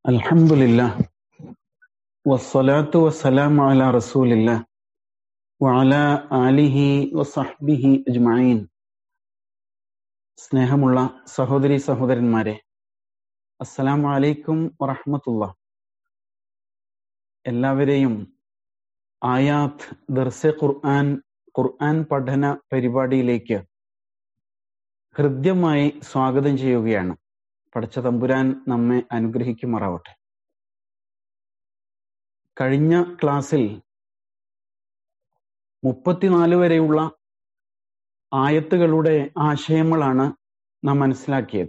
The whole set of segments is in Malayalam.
الحمد لله والصلاة والسلام على رسول الله وعلى آله وصحبه أجمعين സ്നേഹമുള്ള സഹോദരി സഹോദരന്മാരെ അസ്സലാമു അലൈക്കും വറഹമത്തുള്ള എല്ലാവരെയും ആയാത്ത് ദർസെ ഖുർആൻ ഖുർആൻ പഠന പരിപാടിയിലേക്ക് ഹൃദ്യമായി സ്വാഗതം ചെയ്യുകയാണ് പടച്ച തമ്പുരാൻ നമ്മെ അനുഗ്രഹിക്കുമാറാവട്ടെ കഴിഞ്ഞ ക്ലാസ്സിൽ മുപ്പത്തിനാല് വരെയുള്ള ആയത്തുകളുടെ ആശയങ്ങളാണ് നാം മനസ്സിലാക്കിയത്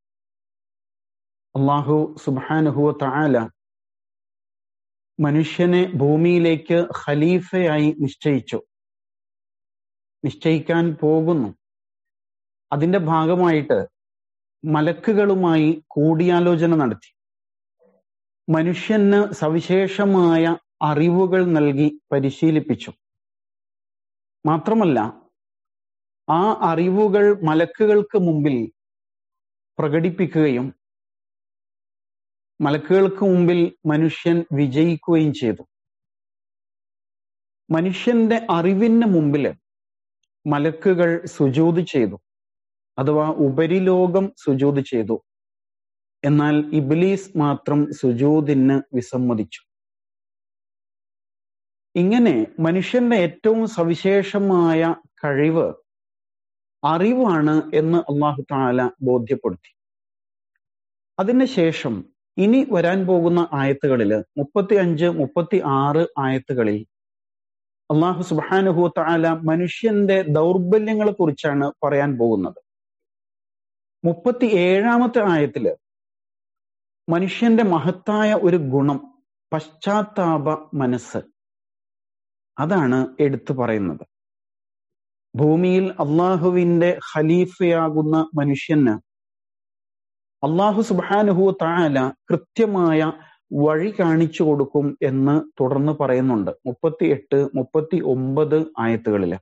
അള്ളാഹു സുബാനുഹുവ താല മനുഷ്യനെ ഭൂമിയിലേക്ക് ഖലീഫയായി നിശ്ചയിച്ചു നിശ്ചയിക്കാൻ പോകുന്നു അതിന്റെ ഭാഗമായിട്ട് മലക്കുകളുമായി കൂടിയാലോചന നടത്തി മനുഷ്യന് സവിശേഷമായ അറിവുകൾ നൽകി പരിശീലിപ്പിച്ചു മാത്രമല്ല ആ അറിവുകൾ മലക്കുകൾക്ക് മുമ്പിൽ പ്രകടിപ്പിക്കുകയും മലക്കുകൾക്ക് മുമ്പിൽ മനുഷ്യൻ വിജയിക്കുകയും ചെയ്തു മനുഷ്യന്റെ അറിവിന് മുമ്പിൽ മലക്കുകൾ സുജൂത് ചെയ്തു അഥവാ ഉപരിലോകം സുജൂത് ചെയ്തു എന്നാൽ ഇബ്ലീസ് മാത്രം സുജൂദിന് വിസമ്മതിച്ചു ഇങ്ങനെ മനുഷ്യന്റെ ഏറ്റവും സവിശേഷമായ കഴിവ് അറിവാണ് എന്ന് അള്ളാഹു താല ബോധ്യപ്പെടുത്തി അതിനുശേഷം ഇനി വരാൻ പോകുന്ന ആയത്തുകളിൽ മുപ്പത്തി അഞ്ച് മുപ്പത്തി ആറ് ആയത്തുകളിൽ അള്ളാഹു സുബാനുഹു താല മനുഷ്യന്റെ ദൗർബല്യങ്ങളെ കുറിച്ചാണ് പറയാൻ പോകുന്നത് മുപ്പത്തി ഏഴാമത്തെ ആയത്തില് മനുഷ്യന്റെ മഹത്തായ ഒരു ഗുണം പശ്ചാത്താപ മനസ്സ് അതാണ് എടുത്തു പറയുന്നത് ഭൂമിയിൽ അള്ളാഹുവിന്റെ ഖലീഫയാകുന്ന മനുഷ്യന് അള്ളാഹു സുബാനുഹു താല കൃത്യമായ വഴി കാണിച്ചു കൊടുക്കും എന്ന് തുടർന്ന് പറയുന്നുണ്ട് മുപ്പത്തി എട്ട് മുപ്പത്തി ഒമ്പത് ആയത്തുകളില്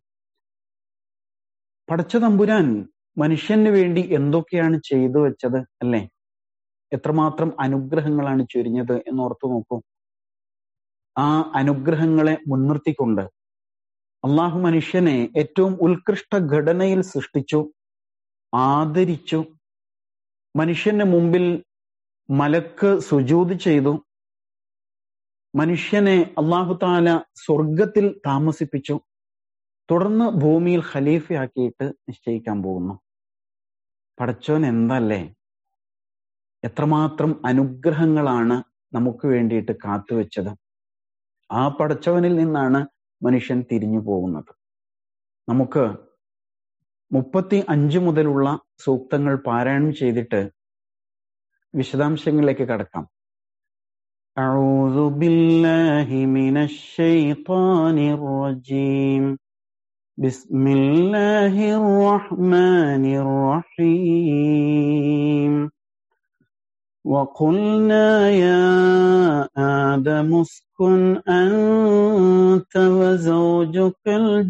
പടച്ച തമ്പുരാൻ മനുഷ്യന് വേണ്ടി എന്തൊക്കെയാണ് ചെയ്തു വെച്ചത് അല്ലേ എത്രമാത്രം അനുഗ്രഹങ്ങളാണ് ചൊരിഞ്ഞത് എന്നോർത്തു നോക്കൂ ആ അനുഗ്രഹങ്ങളെ മുൻനിർത്തിക്കൊണ്ട് അള്ളാഹു മനുഷ്യനെ ഏറ്റവും ഉത്കൃഷ്ട ഘടനയിൽ സൃഷ്ടിച്ചു ആദരിച്ചു മനുഷ്യന്റെ മുമ്പിൽ മലക്ക് സുജൂത് ചെയ്തു മനുഷ്യനെ അള്ളാഹു താല സ്വർഗത്തിൽ താമസിപ്പിച്ചു തുടർന്ന് ഭൂമിയിൽ ഖലീഫയാക്കിയിട്ട് നിശ്ചയിക്കാൻ പോകുന്നു പടച്ചോൻ എന്തല്ലേ എത്രമാത്രം അനുഗ്രഹങ്ങളാണ് നമുക്ക് വേണ്ടിയിട്ട് കാത്തുവെച്ചത് ആ പടച്ചവനിൽ നിന്നാണ് മനുഷ്യൻ തിരിഞ്ഞു പോകുന്നത് നമുക്ക് മുപ്പത്തി അഞ്ച് മുതലുള്ള സൂക്തങ്ങൾ പാരായണം ചെയ്തിട്ട് വിശദാംശങ്ങളിലേക്ക് കടക്കാം أعوذ بالله من الشيطان الرجيم بسم الله الرحمن الرحيم وقلنا يا آدم اسكن أنت وزوجك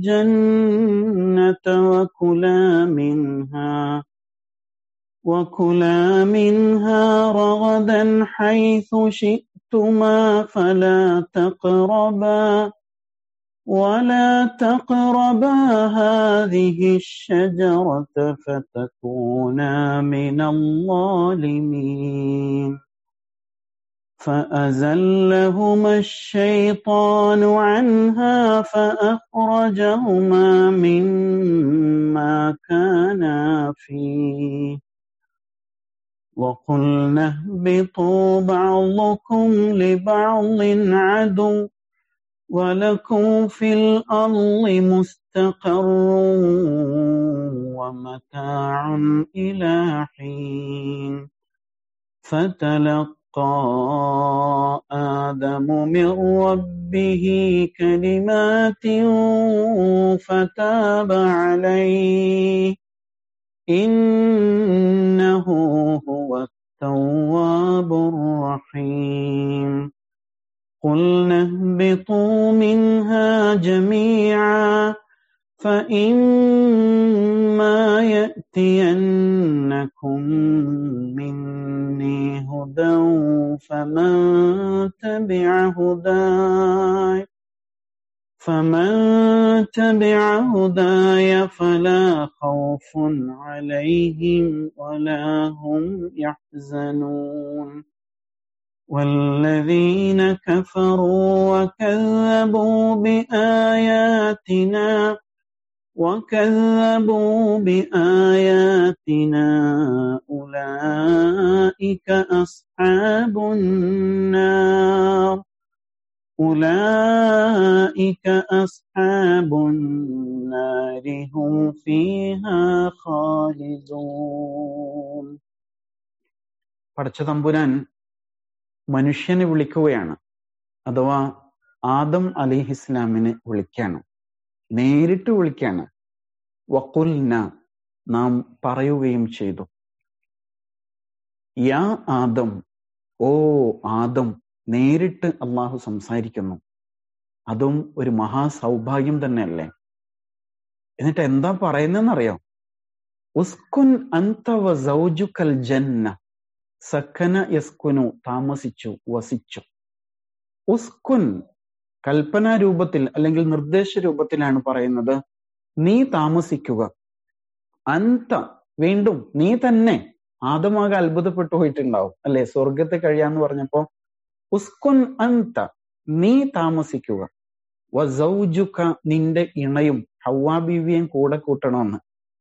الجنة وكلا منها وكلا منها رغدا حيث شئتما فلا تقربا ولا تقربا هذه الشجرة فتكونا من الظالمين فأزلهما الشيطان عنها فأخرجهما مما كانا فيه وقلنا اهبطوا بعضكم لبعض عدو ولكم في الأرض مستقر ومتاع إلى حين فتلقى آدم من ربه كلمات فتاب عليه إنه هو التواب الرحيم قلنا اهبطوا منها جميعا فإما يأتينكم مني هدى فمن تبع هداي فمن تبع هداي فلا خوف عليهم ولا هم يحزنون والذين كفروا وكذبوا بآياتنا وكذبوا بآياتنا أولئك أصحاب النار أولئك أصحاب النار هم فيها خالدون പടച്ച തമ്പുരാൻ മനുഷ്യനെ വിളിക്കുകയാണ് അഥവാ ആദം അലിഹിസ്ലാമിനെ വിളിക്കാണ് നേരിട്ട് വിളിക്കാണ് വക്കുൽന നാം പറയുകയും ചെയ്തു യാ ആദം ഓ ആദം നേരിട്ട് അള്ളാഹു സംസാരിക്കുന്നു അതും ഒരു മഹാസൗഭാഗ്യം തന്നെയല്ലേ എന്നിട്ട് എന്താ പറയുന്നതെന്നറിയോ ഉസ്കുൻ അന്തവ സൗജുക്കൽ ജന്ന സക്കന യസ്കുനു താമസിച്ചു വസിച്ചു ഉസ്കുൻ കൽപ്പനാ രൂപത്തിൽ അല്ലെങ്കിൽ നിർദ്ദേശ രൂപത്തിലാണ് പറയുന്നത് നീ താമസിക്കുക അന്ത വീണ്ടും നീ തന്നെ ആദമാകെ അത്ഭുതപ്പെട്ടു പോയിട്ടുണ്ടാവും അല്ലെ സ്വർഗത്തെ കഴിയാന്ന് പറഞ്ഞപ്പോ ഉസ്കുൻ അന്ത നീ താമസിക്കുക വസൗജുക നിന്റെ ഇണയും ഹൗവാ ബീവിയും കൂടെ കൂട്ടണമെന്ന്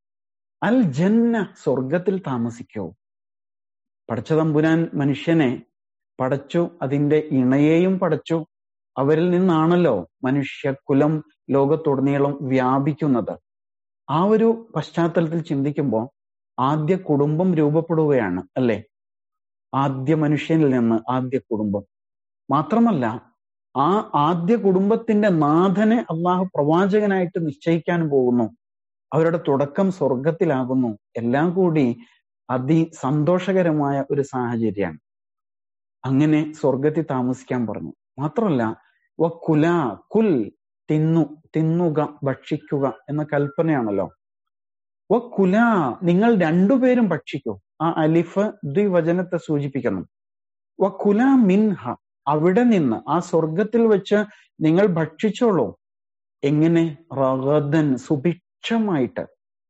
അൽ ജന്ന സ്വർഗത്തിൽ താമസിക്കൂ പടച്ചതമ്പുരാൻ മനുഷ്യനെ പടച്ചു അതിന്റെ ഇണയെയും പടച്ചു അവരിൽ നിന്നാണല്ലോ മനുഷ്യകുലം ലോകത്തുടനീളം വ്യാപിക്കുന്നത് ആ ഒരു പശ്ചാത്തലത്തിൽ ചിന്തിക്കുമ്പോൾ ആദ്യ കുടുംബം രൂപപ്പെടുകയാണ് അല്ലെ ആദ്യ മനുഷ്യനിൽ നിന്ന് ആദ്യ കുടുംബം മാത്രമല്ല ആ ആദ്യ കുടുംബത്തിന്റെ നാഥനെ അള്ളാഹു പ്രവാചകനായിട്ട് നിശ്ചയിക്കാൻ പോകുന്നു അവരുടെ തുടക്കം സ്വർഗത്തിലാകുന്നു എല്ലാം കൂടി അതി സന്തോഷകരമായ ഒരു സാഹചര്യമാണ് അങ്ങനെ സ്വർഗത്തിൽ താമസിക്കാൻ പറഞ്ഞു മാത്രമല്ല വ കുല കുൽ തിന്നു തിന്നുക ഭക്ഷിക്കുക എന്ന കൽപ്പനയാണല്ലോ വ കുല നിങ്ങൾ രണ്ടുപേരും ഭക്ഷിക്കൂ ആ അലിഫ് ദ്വിവചനത്തെ സൂചിപ്പിക്കുന്നു വ കുല മിൻഹ അവിടെ നിന്ന് ആ സ്വർഗത്തിൽ വെച്ച് നിങ്ങൾ ഭക്ഷിച്ചോളൂ എങ്ങനെ റഗദൻ സുഭിക്ഷമായിട്ട്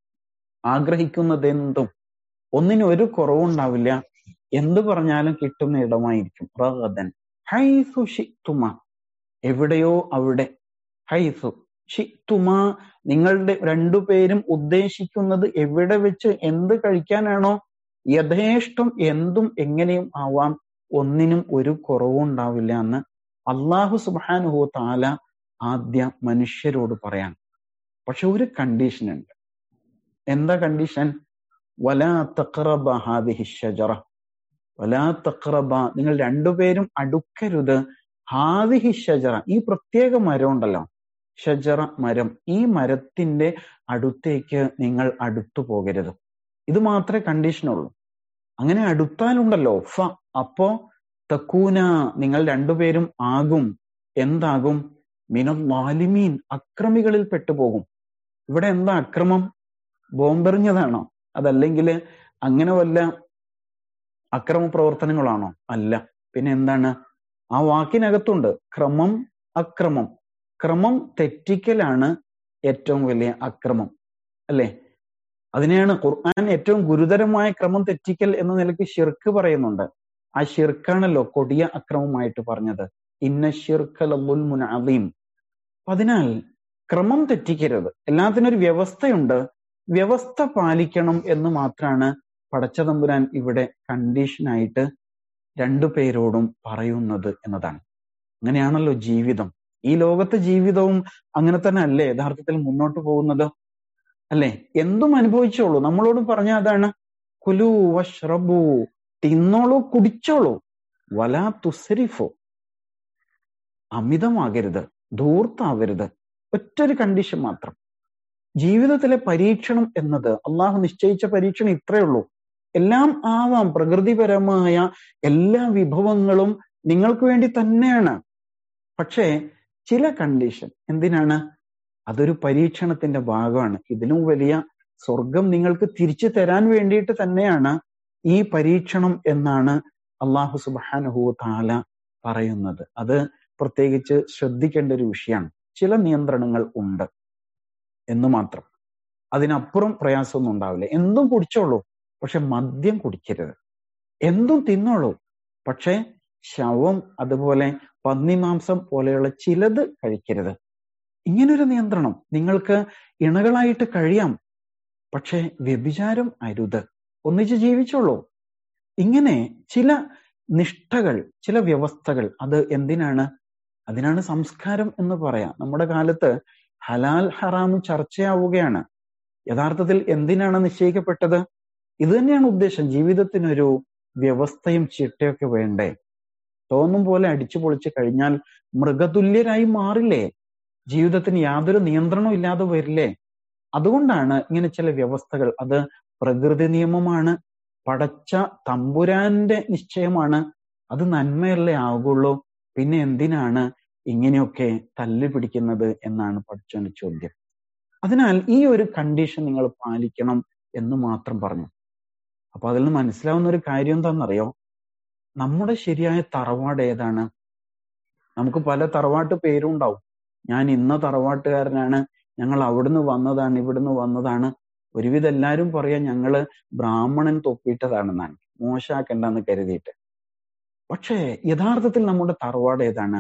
ആഗ്രഹിക്കുന്നതെന്തും ഒന്നിനും ഒരു കുറവുണ്ടാവില്ല എന്ത് പറഞ്ഞാലും കിട്ടുന്ന ഇടമായിരിക്കും റഗദൻ ഹൈസു ഷിത്തുമ എവിടെയോ അവിടെ ഹൈസു ഷിത്തുമ നിങ്ങളുടെ രണ്ടുപേരും ഉദ്ദേശിക്കുന്നത് എവിടെ വെച്ച് എന്ത് കഴിക്കാനാണോ യഥേഷ്ടം എന്തും എങ്ങനെയും ആവാം ഒന്നിനും ഒരു കുറവും ഉണ്ടാവില്ല എന്ന് അള്ളാഹു സുബാനുഹു താല ആദ്യ മനുഷ്യരോട് പറയാൻ പക്ഷെ ഒരു കണ്ടീഷൻ ഉണ്ട് എന്താ കണ്ടീഷൻ വലാ തഖറബ ഹാദിഹി ഷജറ വലാ തഖറബ നിങ്ങൾ രണ്ടുപേരും അടുക്കരുത് ഹാദിഹി ഷജറ ഈ പ്രത്യേക മരം ഉണ്ടല്ലോ ഷജറ മരം ഈ മരത്തിന്റെ അടുത്തേക്ക് നിങ്ങൾ അടുത്തു പോകരുത് ഇത് മാത്രമേ കണ്ടീഷനുള്ളൂ അങ്ങനെ അടുത്താലുണ്ടല്ലോ ഫ അപ്പോ തക്കൂന നിങ്ങൾ രണ്ടുപേരും ആകും എന്താകും മിനം വാലിമീൻ അക്രമികളിൽ പെട്ടുപോകും ഇവിടെ എന്താ അക്രമം ബോംബെറിഞ്ഞതാണോ അതല്ലെങ്കിൽ അങ്ങനെ വല്ല അക്രമ പ്രവർത്തനങ്ങളാണോ അല്ല പിന്നെ എന്താണ് ആ വാക്കിനകത്തുണ്ട് ക്രമം അക്രമം ക്രമം തെറ്റിക്കലാണ് ഏറ്റവും വലിയ അക്രമം അല്ലേ അതിനെയാണ് ഖുർആൻ ഏറ്റവും ഗുരുതരമായ ക്രമം തെറ്റിക്കൽ എന്ന നിലയ്ക്ക് ഷിർക്ക് പറയുന്നുണ്ട് ആ ഷിർക്കാണല്ലോ കൊടിയ അക്രമമായിട്ട് പറഞ്ഞത് ഇന്ന ഷിർഖലുൻ അലീം അതിനാൽ ക്രമം തെറ്റിക്കരുത് എല്ലാത്തിനും ഒരു വ്യവസ്ഥയുണ്ട് വ്യവസ്ഥ പാലിക്കണം എന്ന് മാത്രമാണ് പടച്ചതമ്പുരാൻ ഇവിടെ കണ്ടീഷനായിട്ട് രണ്ടു പേരോടും പറയുന്നത് എന്നതാണ് അങ്ങനെയാണല്ലോ ജീവിതം ഈ ലോകത്തെ ജീവിതവും അങ്ങനെ തന്നെ അല്ലേ യഥാർത്ഥത്തിൽ മുന്നോട്ട് പോകുന്നത് അല്ലെ എന്തും അനുഭവിച്ചോളൂ നമ്മളോട് പറഞ്ഞ അതാണ് കുലു വഷ്റബു തിന്നോളൂ കുടിച്ചോളൂ വലാ തുസരിഫോ അമിതമാകരുത് ധൂർത്താവരുത് ഒറ്റൊരു കണ്ടീഷൻ മാത്രം ജീവിതത്തിലെ പരീക്ഷണം എന്നത് അള്ളാഹു നിശ്ചയിച്ച പരീക്ഷണം ഇത്രയേ ഉള്ളൂ എല്ലാം ആവാം പ്രകൃതിപരമായ എല്ലാ വിഭവങ്ങളും നിങ്ങൾക്ക് വേണ്ടി തന്നെയാണ് പക്ഷേ ചില കണ്ടീഷൻ എന്തിനാണ് അതൊരു പരീക്ഷണത്തിന്റെ ഭാഗമാണ് ഇതിലും വലിയ സ്വർഗം നിങ്ങൾക്ക് തിരിച്ചു തരാൻ വേണ്ടിയിട്ട് തന്നെയാണ് ഈ പരീക്ഷണം എന്നാണ് അള്ളാഹു സുബാനുഹു താല പറയുന്നത് അത് പ്രത്യേകിച്ച് ശ്രദ്ധിക്കേണ്ട ഒരു വിഷയമാണ് ചില നിയന്ത്രണങ്ങൾ ഉണ്ട് എന്ന് മാത്രം അതിനപ്പുറം പ്രയാസമൊന്നും ഉണ്ടാവില്ല എന്തും കുടിച്ചോളൂ പക്ഷെ മദ്യം കുടിക്കരുത് എന്തും തിന്നോളൂ പക്ഷെ ശവം അതുപോലെ പന്നിമാംസം പോലെയുള്ള ചിലത് കഴിക്കരുത് ഇങ്ങനൊരു നിയന്ത്രണം നിങ്ങൾക്ക് ഇണകളായിട്ട് കഴിയാം പക്ഷെ വ്യഭിചാരം അരുത് ഒന്നിച്ച് ജീവിച്ചോളൂ ഇങ്ങനെ ചില നിഷ്ഠകൾ ചില വ്യവസ്ഥകൾ അത് എന്തിനാണ് അതിനാണ് സംസ്കാരം എന്ന് പറയാം നമ്മുടെ കാലത്ത് ഹലാൽ ഹറാം ചർച്ചയാവുകയാണ് യഥാർത്ഥത്തിൽ എന്തിനാണ് നിശ്ചയിക്കപ്പെട്ടത് ഇത് തന്നെയാണ് ഉദ്ദേശം ജീവിതത്തിനൊരു വ്യവസ്ഥയും ചിട്ടയൊക്കെ വേണ്ടേ തോന്നും പോലെ അടിച്ചു പൊളിച്ച് കഴിഞ്ഞാൽ മൃഗതുല്യരായി മാറില്ലേ ജീവിതത്തിന് യാതൊരു നിയന്ത്രണവും ഇല്ലാതെ വരില്ലേ അതുകൊണ്ടാണ് ഇങ്ങനെ ചില വ്യവസ്ഥകൾ അത് പ്രകൃതി നിയമമാണ് പടച്ച തമ്പുരാന്റെ നിശ്ചയമാണ് അത് നന്മയല്ലേ ആകുള്ളൂ പിന്നെ എന്തിനാണ് ഇങ്ങനെയൊക്കെ തല്ലു പിടിക്കുന്നത് എന്നാണ് പഠിച്ചവന്റെ ചോദ്യം അതിനാൽ ഈ ഒരു കണ്ടീഷൻ നിങ്ങൾ പാലിക്കണം എന്ന് മാത്രം പറഞ്ഞു അപ്പൊ അതിൽ നിന്ന് മനസ്സിലാവുന്ന ഒരു കാര്യം എന്താണെന്നറിയോ നമ്മുടെ ശരിയായ തറവാട് ഏതാണ് നമുക്ക് പല തറവാട്ട് പേരും ഉണ്ടാവും ഞാൻ ഇന്ന തറവാട്ടുകാരനാണ് ഞങ്ങൾ അവിടുന്ന് വന്നതാണ് ഇവിടുന്ന് വന്നതാണ് ഒരുവിധം എല്ലാവരും പറയാ ഞങ്ങള് ബ്രാഹ്മണൻ തൊപ്പിയിട്ടതാണെന്നാണ് മോശാക്കണ്ടെന്ന് കരുതിയിട്ട് പക്ഷേ യഥാർത്ഥത്തിൽ നമ്മുടെ തറവാട് ഏതാണ്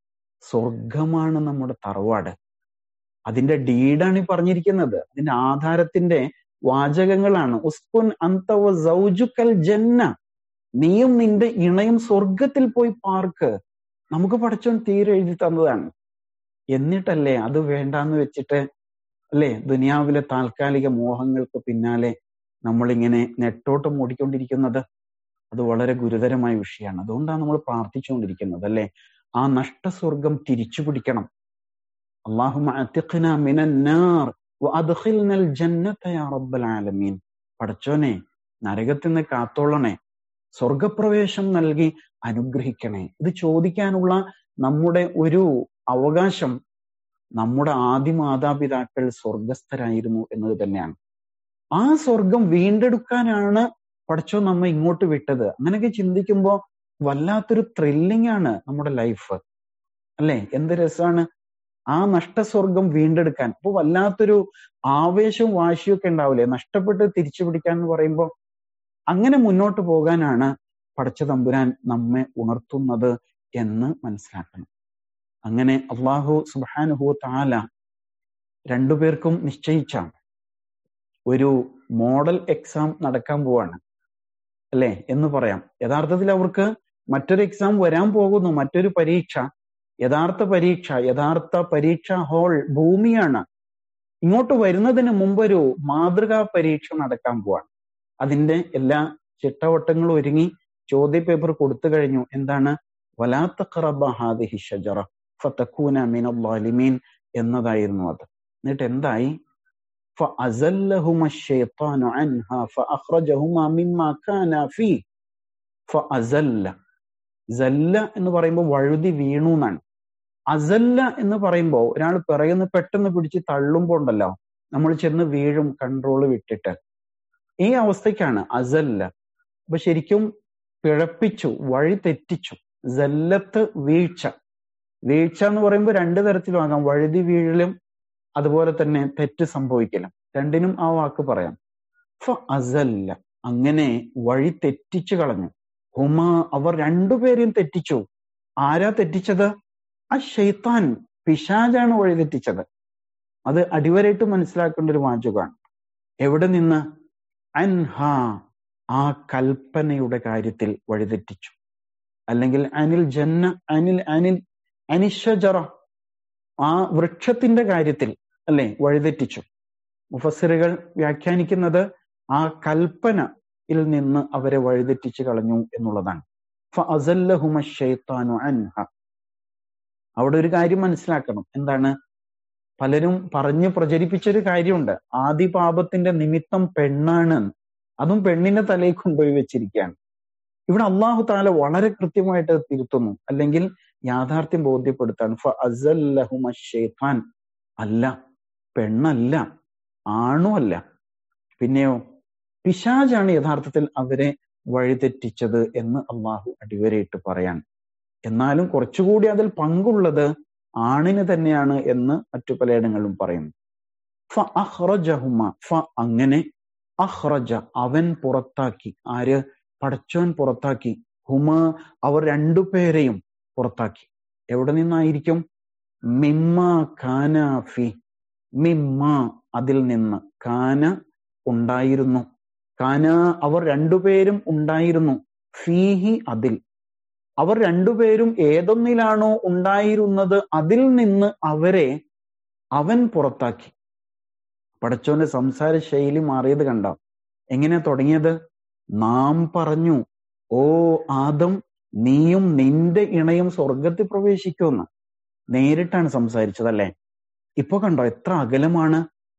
സ്വർഗമാണ് നമ്മുടെ തറവാട് അതിന്റെ ഡീഡാണ് ഈ പറഞ്ഞിരിക്കുന്നത് അതിന്റെ ആധാരത്തിന്റെ വാചകങ്ങളാണ് ഉസ്കുൻ അന്തവ സൗജുക്കൽ ജന്ന നീയും നിന്റെ ഇണയും സ്വർഗത്തിൽ പോയി പാർക്ക് നമുക്ക് പഠിച്ചോൻ തീരെ എഴുതി തന്നതാണ് എന്നിട്ടല്ലേ അത് വേണ്ടാന്ന് വെച്ചിട്ട് അല്ലേ ദുനിയാവിലെ താൽക്കാലിക മോഹങ്ങൾക്ക് പിന്നാലെ നമ്മളിങ്ങനെ നെട്ടോട്ടം ഓടിക്കൊണ്ടിരിക്കുന്നത് അത് വളരെ ഗുരുതരമായ വിഷയമാണ് അതുകൊണ്ടാണ് നമ്മൾ പ്രാർത്ഥിച്ചുകൊണ്ടിരിക്കുന്നത് അല്ലേ ആ നഷ്ടസ്വർഗം തിരിച്ചു പിടിക്കണം ആലമീൻ പടച്ചോനെ നരകത്തിൽ നിന്ന് കാത്തോളണേ സ്വർഗപ്രവേശം നൽകി അനുഗ്രഹിക്കണേ ഇത് ചോദിക്കാനുള്ള നമ്മുടെ ഒരു അവകാശം നമ്മുടെ ആദ്യ മാതാപിതാക്കൾ സ്വർഗസ്ഥരായിരുന്നു എന്നത് തന്നെയാണ് ആ സ്വർഗം വീണ്ടെടുക്കാനാണ് പഠിച്ചോ നമ്മ ഇങ്ങോട്ട് വിട്ടത് അങ്ങനെയൊക്കെ ചിന്തിക്കുമ്പോൾ വല്ലാത്തൊരു ത്രില്ലിംഗ് ആണ് നമ്മുടെ ലൈഫ് അല്ലെ എന്ത് രസമാണ് ആ നഷ്ടസ്വർഗം വീണ്ടെടുക്കാൻ അപ്പൊ വല്ലാത്തൊരു ആവേശവും വാശിയും ഒക്കെ ഉണ്ടാവില്ലേ നഷ്ടപ്പെട്ട് തിരിച്ചു പിടിക്കാൻ എന്ന് പറയുമ്പോൾ അങ്ങനെ മുന്നോട്ട് പോകാനാണ് പടച്ച തമ്പുരാൻ നമ്മെ ഉണർത്തുന്നത് എന്ന് മനസ്സിലാക്കണം അങ്ങനെ അള്ളാഹു സുബാനുഹു താല രണ്ടുപേർക്കും നിശ്ചയിച്ച ഒരു മോഡൽ എക്സാം നടക്കാൻ പോവാണ് അല്ലെ എന്ന് പറയാം യഥാർത്ഥത്തിൽ അവർക്ക് മറ്റൊരു എക്സാം വരാൻ പോകുന്നു മറ്റൊരു പരീക്ഷ യഥാർത്ഥ പരീക്ഷ യഥാർത്ഥ പരീക്ഷ ഹാൾ ഭൂമിയാണ് ഇങ്ങോട്ട് വരുന്നതിന് മുമ്പൊരു മാതൃകാ പരീക്ഷ നടക്കാൻ പോവാണ് അതിന്റെ എല്ലാ ചിട്ടവട്ടങ്ങളും ഒരുങ്ങി ചോദ്യ പേപ്പർ കൊടുത്തു കഴിഞ്ഞു എന്താണ് വലാത്ത ഖറബ ഹാദിഹി ഷജറ ഫതക്കൂന മിനൽ എന്നതായിരുന്നു അത് എന്നിട്ട് എന്തായി فأزلهما الشيطان عنها فأخرجهما مما كان فيه فأزل സല്ല എന്ന് പറയുമ്പോൾ വഴുതി വീണു എന്നാണ് അസല്ല എന്ന് പറയുമ്പോൾ ഒരാൾ പിറയുന്ന പെട്ടെന്ന് പിടിച്ച് തള്ളുമ്പോൾ ഉണ്ടല്ലോ നമ്മൾ ചെന്ന് വീഴും കൺട്രോൾ വിട്ടിട്ട് ഈ അവസ്ഥയ്ക്കാണ് അസല്ല അപ്പൊ ശരിക്കും പിഴപ്പിച്ചു വഴി തെറ്റിച്ചു ജല്ലത്ത് വീഴ്ച വീഴ്ച എന്ന് പറയുമ്പോൾ രണ്ട് തരത്തിലും ആകാം വഴുതി വീഴലും അതുപോലെ തന്നെ തെറ്റ് സംഭവിക്കലും രണ്ടിനും ആ വാക്ക് പറയാം ഫ അസല്ല അങ്ങനെ വഴി തെറ്റിച്ചു കളഞ്ഞു ഹുമ അവർ രണ്ടുപേരെയും തെറ്റിച്ചു ആരാ തെറ്റിച്ചത് ആ ഷെയ്ത്താൻ പിശാജാണ് വഴി തെറ്റിച്ചത് അത് അടിവരായിട്ട് മനസ്സിലാക്കേണ്ട ഒരു വാചകമാണ് എവിടെ നിന്ന് അൻഹ ആ കൽപ്പനയുടെ കാര്യത്തിൽ വഴിതെറ്റിച്ചു അല്ലെങ്കിൽ അനിൽ ജന്ന അനിൽ അനിൽ അനിഷജറ ആ വൃക്ഷത്തിന്റെ കാര്യത്തിൽ അല്ലെ വഴിതെറ്റിച്ചു മുഫസ്സിറുകൾ വ്യാഖ്യാനിക്കുന്നത് ആ കൽപ്പനയിൽ നിന്ന് അവരെ വഴിതെറ്റിച്ചു കളഞ്ഞു എന്നുള്ളതാണ് അൻഹ അവിടെ ഒരു കാര്യം മനസ്സിലാക്കണം എന്താണ് പലരും പറഞ്ഞു പ്രചരിപ്പിച്ചൊരു കാര്യമുണ്ട് ആദി പാപത്തിന്റെ നിമിത്തം പെണ്ണാണ് അതും പെണ്ണിന്റെ തലയിൽ കൊണ്ടുപോയി വെച്ചിരിക്കുകയാണ് ഇവിടെ അള്ളാഹു താല വളരെ കൃത്യമായിട്ട് തിരുത്തുന്നു അല്ലെങ്കിൽ യാഥാർത്ഥ്യം ബോധ്യപ്പെടുത്താണ് ഫ അസല്ലഹുമ ഷെയ്ത്താൻ അല്ല പെണ്ണല്ല ആണും അല്ല പിന്നെയോ പിശാജാണ് യഥാർത്ഥത്തിൽ അവരെ വഴിതെറ്റിച്ചത് എന്ന് അള്ളാഹു അടിവരയിട്ട് പറയാൻ എന്നാലും കുറച്ചുകൂടി അതിൽ പങ്കുള്ളത് ആണിന് തന്നെയാണ് എന്ന് മറ്റു പലയിടങ്ങളിലും പറയുന്നു ഫ അഹ്റജഹുമ ഫ അങ്ങനെ അഹ്റജ അവൻ പുറത്താക്കി ആര് പടച്ചോൻ പുറത്താക്കി ഹുമ അവർ രണ്ടുപേരെയും പുറത്താക്കി എവിടെ നിന്നായിരിക്കും മിമ്മ ഖാന ഫി മിമ്മ അതിൽ നിന്ന് കാന ഉണ്ടായിരുന്നു കാന അവർ രണ്ടുപേരും ഉണ്ടായിരുന്നു ഫീഹി അതിൽ അവർ രണ്ടുപേരും ഏതൊന്നിലാണോ ഉണ്ടായിരുന്നത് അതിൽ നിന്ന് അവരെ അവൻ പുറത്താക്കി പടച്ചോന്റെ സംസാര ശൈലി മാറിയത് കണ്ട എങ്ങനെ തുടങ്ങിയത് നാം പറഞ്ഞു ഓ ആദം നീയും നിന്റെ ഇണയും സ്വർഗത്തിൽ പ്രവേശിക്കുമെന്ന് നേരിട്ടാണ് സംസാരിച്ചതല്ലേ ഇപ്പൊ കണ്ടോ എത്ര അകലമാണ്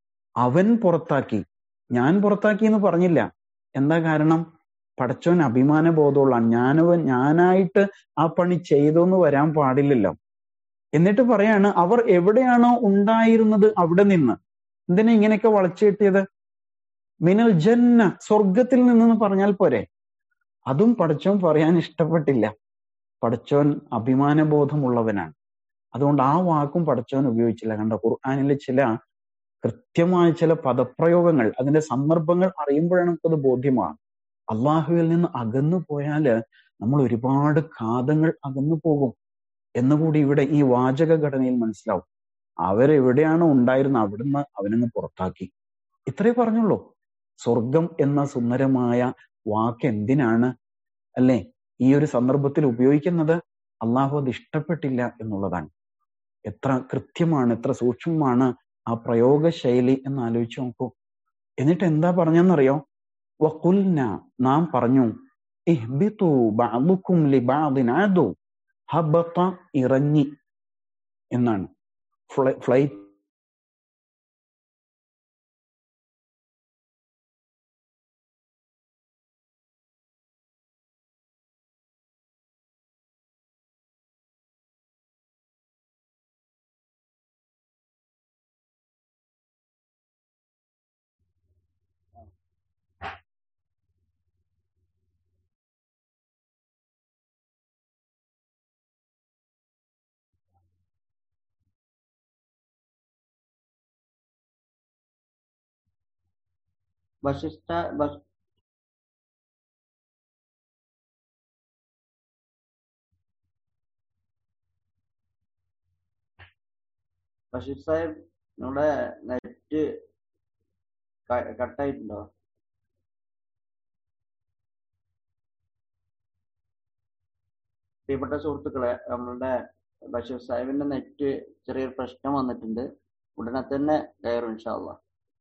അവൻ പുറത്താക്കി ഞാൻ പുറത്താക്കി എന്ന് പറഞ്ഞില്ല എന്താ കാരണം പടച്ചോൻ അഭിമാന ബോധമുള്ളതാണ് ഞാനവൻ ഞാനായിട്ട് ആ പണി ചെയ്തെന്ന് വരാൻ പാടില്ലല്ലോ എന്നിട്ട് പറയാണ് അവർ എവിടെയാണോ ഉണ്ടായിരുന്നത് അവിടെ നിന്ന് എന്തിനാ ഇങ്ങനെയൊക്കെ വളച്ചു കിട്ടിയത് മിനൽ ജന്ന സ്വർഗത്തിൽ നിന്നെന്ന് പറഞ്ഞാൽ പോരെ അതും പടച്ചോൻ പറയാൻ ഇഷ്ടപ്പെട്ടില്ല പടച്ചോൻ അഭിമാനബോധമുള്ളവനാണ് അതുകൊണ്ട് ആ വാക്കും പടച്ചോൻ ഉപയോഗിച്ചില്ല കണ്ടോ ഖുർആാനിലെ ചില കൃത്യമായ ചില പദപ്രയോഗങ്ങൾ അതിന്റെ സന്ദർഭങ്ങൾ അറിയുമ്പോഴാണ് നമുക്കത് ബോധ്യമാണ് അള്ളാഹുവിൽ നിന്ന് അകന്നു പോയാല് നമ്മൾ ഒരുപാട് ഘാതങ്ങൾ അകന്നു പോകും എന്നുകൂടി ഇവിടെ ഈ വാചക ഘടനയിൽ മനസ്സിലാവും അവരെവിടെയാണോ ഉണ്ടായിരുന്നത് അവിടുന്ന് അവനങ്ങ് പുറത്താക്കി ഇത്രേ പറഞ്ഞുള്ളൂ സ്വർഗം എന്ന സുന്ദരമായ വാക്ക് എന്തിനാണ് അല്ലെ ഈ ഒരു സന്ദർഭത്തിൽ ഉപയോഗിക്കുന്നത് അള്ളാഹു അത് ഇഷ്ടപ്പെട്ടില്ല എന്നുള്ളതാണ് എത്ര കൃത്യമാണ് എത്ര സൂക്ഷ്മമാണ് ആ പ്രയോഗ ശൈലി എന്ന് ആലോചിച്ച് നോക്കൂ എന്നിട്ട് എന്താ പറഞ്ഞെന്നറിയോ വഖുൽന നാം പറഞ്ഞു ഇഹ്ബിതു ബഅദുക്കും ലിബഅദിൻ അദു ഹബത്ത ഇറങ്ങി എന്നാണ് ഫ്ലൈറ്റ് ബഷീർ സാ- ബഷ- ബഷീർ സാഹിബ് നിങ്ങളുടെ നെറ്റ് കട്ടായിട്ടുണ്ടോ പ്രിയപ്പെട്ട സുഹൃത്തുക്കളെ നമ്മളുടെ ബഷീർ സാഹിബിന്റെ നെറ്റ് ചെറിയൊരു പ്രശ്നം വന്നിട്ടുണ്ട് ഉടനെ തന്നെ കയറും ഇൻഷാല്ല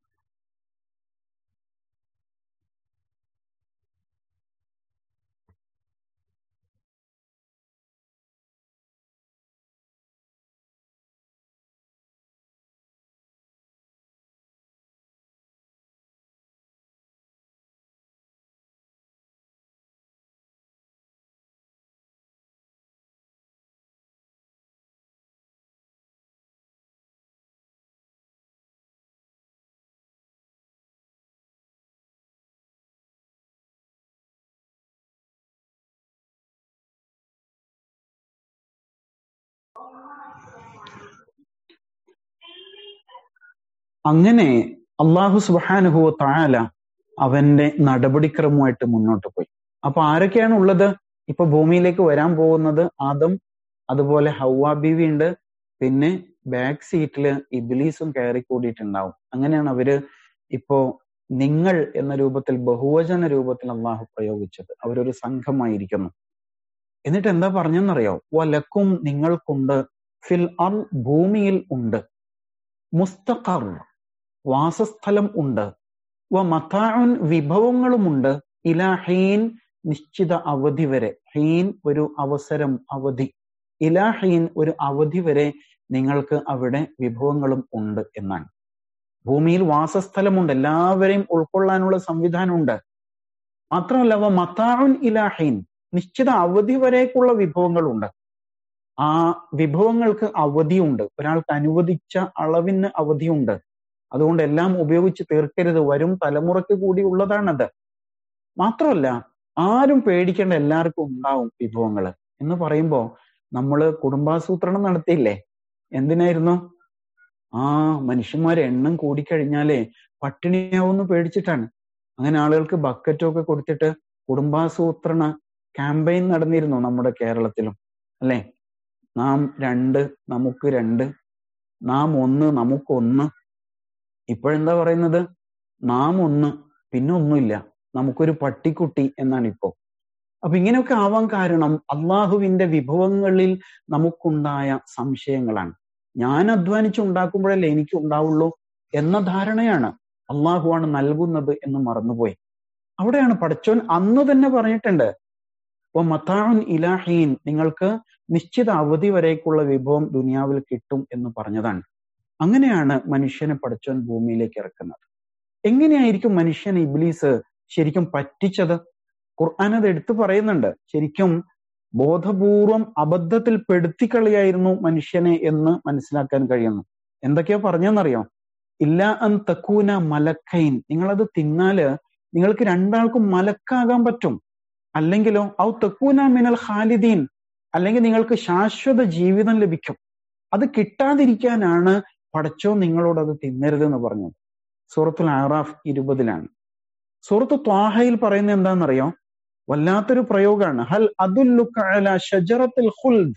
അങ്ങനെ അള്ളാഹു സുബാനുഹു താല അവന്റെ നടപടിക്രമമായിട്ട് മുന്നോട്ട് പോയി അപ്പൊ ആരൊക്കെയാണ് ഉള്ളത് ഇപ്പൊ ഭൂമിയിലേക്ക് വരാൻ പോകുന്നത് ആദം അതുപോലെ ഹൗവ ബീവി ഉണ്ട് പിന്നെ ബാക്ക് സീറ്റില് ഇബിലീസും കയറി കൂടിയിട്ടുണ്ടാവും അങ്ങനെയാണ് അവര് ഇപ്പോ നിങ്ങൾ എന്ന രൂപത്തിൽ ബഹുവചന രൂപത്തിൽ അള്ളാഹു പ്രയോഗിച്ചത് അവരൊരു സംഘമായിരിക്കുന്നു എന്നിട്ട് എന്താ പറഞ്ഞെന്നറിയോ വലക്കും നിങ്ങൾക്കുണ്ട് ഫിൽ അർ ഭൂമിയിൽ ഉണ്ട് മുസ്തഖർ വാസസ്ഥലം ഉണ്ട് വ മതാഉൻ വിഭവങ്ങളുമുണ്ട് ഇലാ ഹീൻ നിശ്ചിത അവധി വരെ ഹീൻ ഒരു അവസരം അവധി ഇലാ ഹീൻ ഒരു അവധി വരെ നിങ്ങൾക്ക് അവിടെ വിഭവങ്ങളും ഉണ്ട് എന്നാണ് ഭൂമിയിൽ വാസസ്ഥലമുണ്ട് എല്ലാവരെയും ഉൾക്കൊള്ളാനുള്ള സംവിധാനമുണ്ട് മാത്രമല്ല വ മതാഉൻ ഇലാ ഹീൻ നിശ്ചിത അവധി വരേക്കുള്ള വിഭവങ്ങളുണ്ട് ആ വിഭവങ്ങൾക്ക് അവധിയുണ്ട് ഒരാൾക്ക് അനുവദിച്ച അളവിന് അവധിയുണ്ട് അതുകൊണ്ട് എല്ലാം ഉപയോഗിച്ച് തീർക്കരുത് വരും തലമുറയ്ക്ക് കൂടി ഉള്ളതാണത് മാത്രമല്ല ആരും പേടിക്കേണ്ട എല്ലാവർക്കും ഉണ്ടാവും വിഭവങ്ങൾ എന്ന് പറയുമ്പോ നമ്മള് കുടുംബാസൂത്രണം നടത്തിയില്ലേ എന്തിനായിരുന്നു ആ മനുഷ്യന്മാരെ എണ്ണം കൂടിക്കഴിഞ്ഞാലേ പട്ടിണിയാവുമെന്ന് പേടിച്ചിട്ടാണ് അങ്ങനെ ആളുകൾക്ക് ബക്കറ്റും ഒക്കെ കൊടുത്തിട്ട് കുടുംബാസൂത്രണ ക്യാമ്പയിൻ നടന്നിരുന്നു നമ്മുടെ കേരളത്തിലും അല്ലെ നാം രണ്ട് നമുക്ക് രണ്ട് നാം ഒന്ന് നമുക്കൊന്ന് ഇപ്പോഴെന്താ പറയുന്നത് നാം ഒന്ന് പിന്നെ ഒന്നുമില്ല നമുക്കൊരു പട്ടിക്കുട്ടി എന്നാണ് ഇപ്പോ അപ്പൊ ഇങ്ങനെയൊക്കെ ആവാൻ കാരണം അള്ളാഹുവിന്റെ വിഭവങ്ങളിൽ നമുക്കുണ്ടായ സംശയങ്ങളാണ് ഞാൻ അധ്വാനിച്ചുണ്ടാക്കുമ്പോഴല്ലേ എനിക്ക് ഉണ്ടാവുള്ളൂ എന്ന ധാരണയാണ് അള്ളാഹുവാണ് നൽകുന്നത് എന്ന് മറന്നുപോയി അവിടെയാണ് പഠിച്ചോൻ അന്ന് തന്നെ പറഞ്ഞിട്ടുണ്ട് ഓ മത്താൻ ഇലാഹീൻ നിങ്ങൾക്ക് നിശ്ചിത അവധി വരേക്കുള്ള വിഭവം ദുനിയാവിൽ കിട്ടും എന്ന് പറഞ്ഞതാണ് അങ്ങനെയാണ് മനുഷ്യനെ പഠിച്ചോൻ ഭൂമിയിലേക്ക് ഇറക്കുന്നത് എങ്ങനെയായിരിക്കും മനുഷ്യനെ ഇബ്ലീസ് ശരിക്കും പറ്റിച്ചത് ഖുർആൻ അത് എടുത്തു പറയുന്നുണ്ട് ശരിക്കും ബോധപൂർവം അബദ്ധത്തിൽ പെടുത്തിക്കളിയായിരുന്നു മനുഷ്യനെ എന്ന് മനസ്സിലാക്കാൻ കഴിയുന്നു എന്തൊക്കെയാ പറഞ്ഞെന്നറിയോ ഇല്ല അൻ തക്കൂന മലക്കൈൻ നിങ്ങളത് തിന്നാല് നിങ്ങൾക്ക് രണ്ടാൾക്കും മലക്കാകാൻ പറ്റും അല്ലെങ്കിലോ ഔ തക്കൂന മിനൽ ഖാലിദീൻ അല്ലെങ്കിൽ നിങ്ങൾക്ക് ശാശ്വത ജീവിതം ലഭിക്കും അത് കിട്ടാതിരിക്കാനാണ് പടച്ചോ നിങ്ങളോട് അത് തിന്നരുത് എന്ന് പറഞ്ഞത് സൂറത്തുൽ ആറാഫ് ഇരുപതിലാണ് സൂറത്ത് ത്വാഹയിൽ പറയുന്നത് എന്താണെന്നറിയോ വല്ലാത്തൊരു പ്രയോഗമാണ് ഹൽ അതുല്ലുക്കല ഷജറത്തിൽ ഹുൽദ്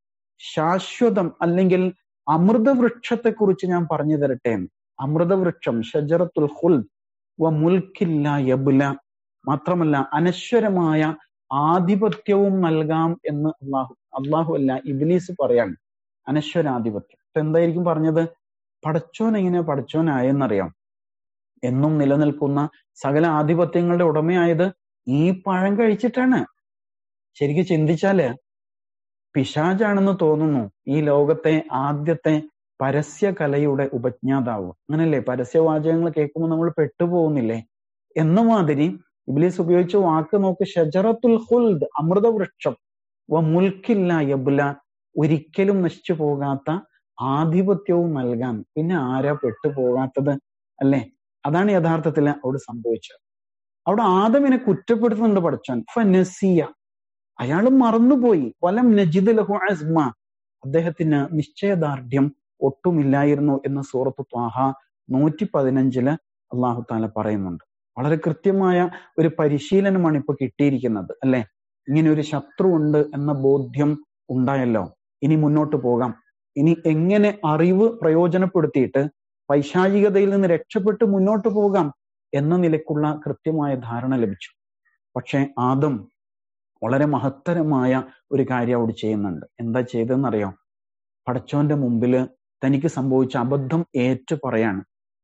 ശാശ്വതം അല്ലെങ്കിൽ അമൃതവൃക്ഷത്തെ കുറിച്ച് ഞാൻ പറഞ്ഞു തരട്ടെ അമൃതവൃക്ഷം ഷജറത്തുൽ ഹുൽദ് വ മുൽക്കില്ല യബുല മാത്രമല്ല അനശ്വരമായ ആധിപത്യവും നൽകാം എന്ന് അള്ളാഹു അള്ളാഹു അല്ല ഇബിലീസ് പറയാണ് അനശ്വരാധിപത്യം ഇപ്പൊ എന്തായിരിക്കും പറഞ്ഞത് പടച്ചോൻ എങ്ങനെ പടച്ചോനായെന്നറിയാം എന്നും നിലനിൽക്കുന്ന സകല ആധിപത്യങ്ങളുടെ ഉടമയായത് ഈ പഴം കഴിച്ചിട്ടാണ് ശരിക്കും ചിന്തിച്ചാല് പിശാജാണെന്ന് തോന്നുന്നു ഈ ലോകത്തെ ആദ്യത്തെ പരസ്യ കലയുടെ ഉപജ്ഞാതാവ് അങ്ങനല്ലേ പരസ്യവാചകങ്ങൾ കേൾക്കുമ്പോൾ നമ്മൾ പെട്ടുപോകുന്നില്ലേ എന്ന മാതിരി ഇബ്ലീസ് ഉപയോഗിച്ച വാക്ക് നോക്ക് ഷജറത്തുൽ ഹുൽദ് അമൃതവൃക്ഷം വ മുൽക്കില്ല യബുല ഒരിക്കലും നശിച്ചു പോകാത്ത ആധിപത്യവും നൽകാൻ പിന്നെ ആരാ പെട്ടുപോകാത്തത് അല്ലേ അതാണ് യഥാർത്ഥത്തിൽ അവിടെ സംഭവിച്ചത് അവിടെ ആദമിനെ കുറ്റപ്പെടുത്തുന്നുണ്ട് പഠിച്ചാൻ ഫനസിയ അയാൾ മറന്നുപോയി വലം നജിദ് ലഹു അസ്മ അദ്ദേഹത്തിന് നിശ്ചയദാർഢ്യം ഒട്ടുമില്ലായിരുന്നു എന്ന് സൂറത്ത് ത്വാഹ നൂറ്റി പതിനഞ്ചില് അള്ളാഹു താല പറയുന്നുണ്ട് വളരെ കൃത്യമായ ഒരു പരിശീലനമാണ് ഇപ്പൊ കിട്ടിയിരിക്കുന്നത് അല്ലെ ഇങ്ങനെ ഒരു ശത്രു ഉണ്ട് എന്ന ബോധ്യം ഉണ്ടായല്ലോ ഇനി മുന്നോട്ട് പോകാം ഇനി എങ്ങനെ അറിവ് പ്രയോജനപ്പെടുത്തിയിട്ട് പൈശാചികതയിൽ നിന്ന് രക്ഷപ്പെട്ട് മുന്നോട്ട് പോകാം എന്ന നിലക്കുള്ള കൃത്യമായ ധാരണ ലഭിച്ചു പക്ഷെ ആദം വളരെ മഹത്തരമായ ഒരു കാര്യം അവിടെ ചെയ്യുന്നുണ്ട് എന്താ ചെയ്തതെന്നറിയോ പടച്ചോന്റെ മുമ്പില് തനിക്ക് സംഭവിച്ച അബദ്ധം ഏറ്റു പറയാണ്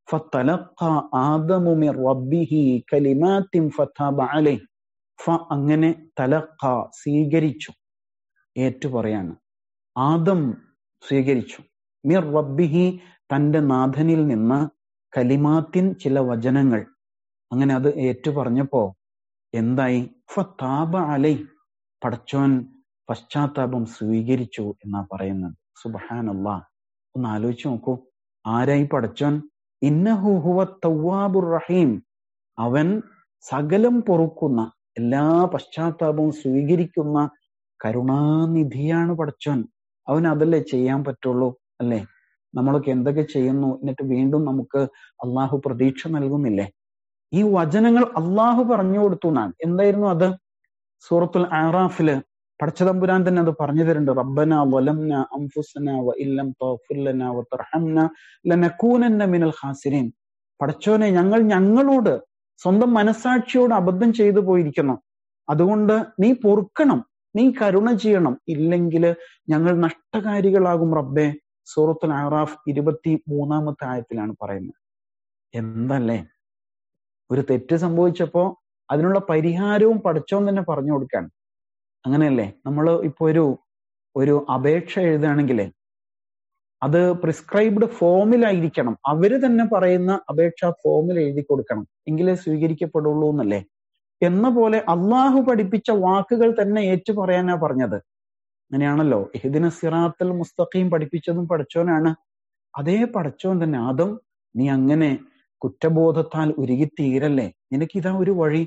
ഫ അങ്ങനെ തലഖ സ്വീകരിച്ചു ഏറ്റു പറയാണ് ആദം സ്വീകരിച്ചു മിർ റബ്ബിഹി തന്റെ നാഥനിൽ നിന്ന് കലിമാത്തിൻ ചില വചനങ്ങൾ അങ്ങനെ അത് ഏറ്റു പറഞ്ഞപ്പോ എന്തായി ഫത്താബ അലൈ പടച്ചോൻ പശ്ചാത്താപം സ്വീകരിച്ചു എന്നാ പറയുന്നത് സുബഹാനല്ലാ ഒന്ന് ആലോചിച്ച് നോക്കൂ ആരായി പടച്ചോൻ ഇന്നഹുഹുവ തവ്വാബുർ റഹീം അവൻ സകലം പൊറുക്കുന്ന എല്ലാ പശ്ചാത്താപവും സ്വീകരിക്കുന്ന കരുണാനിധിയാണ് പടച്ചോൻ അവൻ അതല്ലേ ചെയ്യാൻ പറ്റുള്ളൂ അല്ലേ നമ്മളൊക്കെ എന്തൊക്കെ ചെയ്യുന്നു എന്നിട്ട് വീണ്ടും നമുക്ക് അള്ളാഹു പ്രതീക്ഷ നൽകുന്നില്ലേ ഈ വചനങ്ങൾ അള്ളാഹു പറഞ്ഞു കൊടുത്തു എന്നാണ് എന്തായിരുന്നു അത് സൂറത്തുൽ ആറാഫില് പടച്ചതമ്പുരാൻ തന്നെ അത് പറഞ്ഞു തരുന്നുണ്ട് റബ്ബന വലംന അംഫുസന വ ഇല്ലം തഗ്ഫിർ വ തർഹംന ലനകൂനന്ന മിനൽ ഖാസിരീൻ പടച്ചോനെ ഞങ്ങൾ ഞങ്ങളോട് സ്വന്തം മനസാക്ഷിയോട് അബദ്ധം ചെയ്തു പോയിരിക്കുന്നു അതുകൊണ്ട് നീ പൊറുക്കണം നീ കരുണ ചെയ്യണം ഇല്ലെങ്കിൽ ഞങ്ങൾ നഷ്ടകാരികളാകും റബ്ബെ സൂറത്തുൽ ആറാഫ് ഇരുപത്തി മൂന്നാമത്തെ ആയത്തിലാണ് പറയുന്നത് എന്തല്ലേ ഒരു തെറ്റ് സംഭവിച്ചപ്പോ അതിനുള്ള പരിഹാരവും പഠിച്ചോൻ തന്നെ പറഞ്ഞു കൊടുക്കാൻ അങ്ങനെയല്ലേ നമ്മൾ ഇപ്പൊ ഒരു ഒരു അപേക്ഷ എഴുതുകയാണെങ്കിലേ അത് പ്രിസ്ക്രൈബ്ഡ് ഫോമിലായിരിക്കണം അവര് തന്നെ പറയുന്ന അപേക്ഷ ഫോമിൽ എഴുതി കൊടുക്കണം എങ്കിലേ സ്വീകരിക്കപ്പെടുള്ളൂ എന്നല്ലേ എന്ന പോലെ അള്ളാഹു പഠിപ്പിച്ച വാക്കുകൾ തന്നെ ഏറ്റു പറയാനാ പറഞ്ഞത് അങ്ങനെയാണല്ലോ എഹ്ദിന സിറാത്തൽ മുസ്തഖീം പഠിപ്പിച്ചതും പഠിച്ചോനാണ് അതേ പഠിച്ചോൻ തന്നെ ആദം നീ അങ്ങനെ കുറ്റബോധത്താൽ ഉരുകിത്തീരല്ലേ നിനക്കിതാ ഒരു വഴി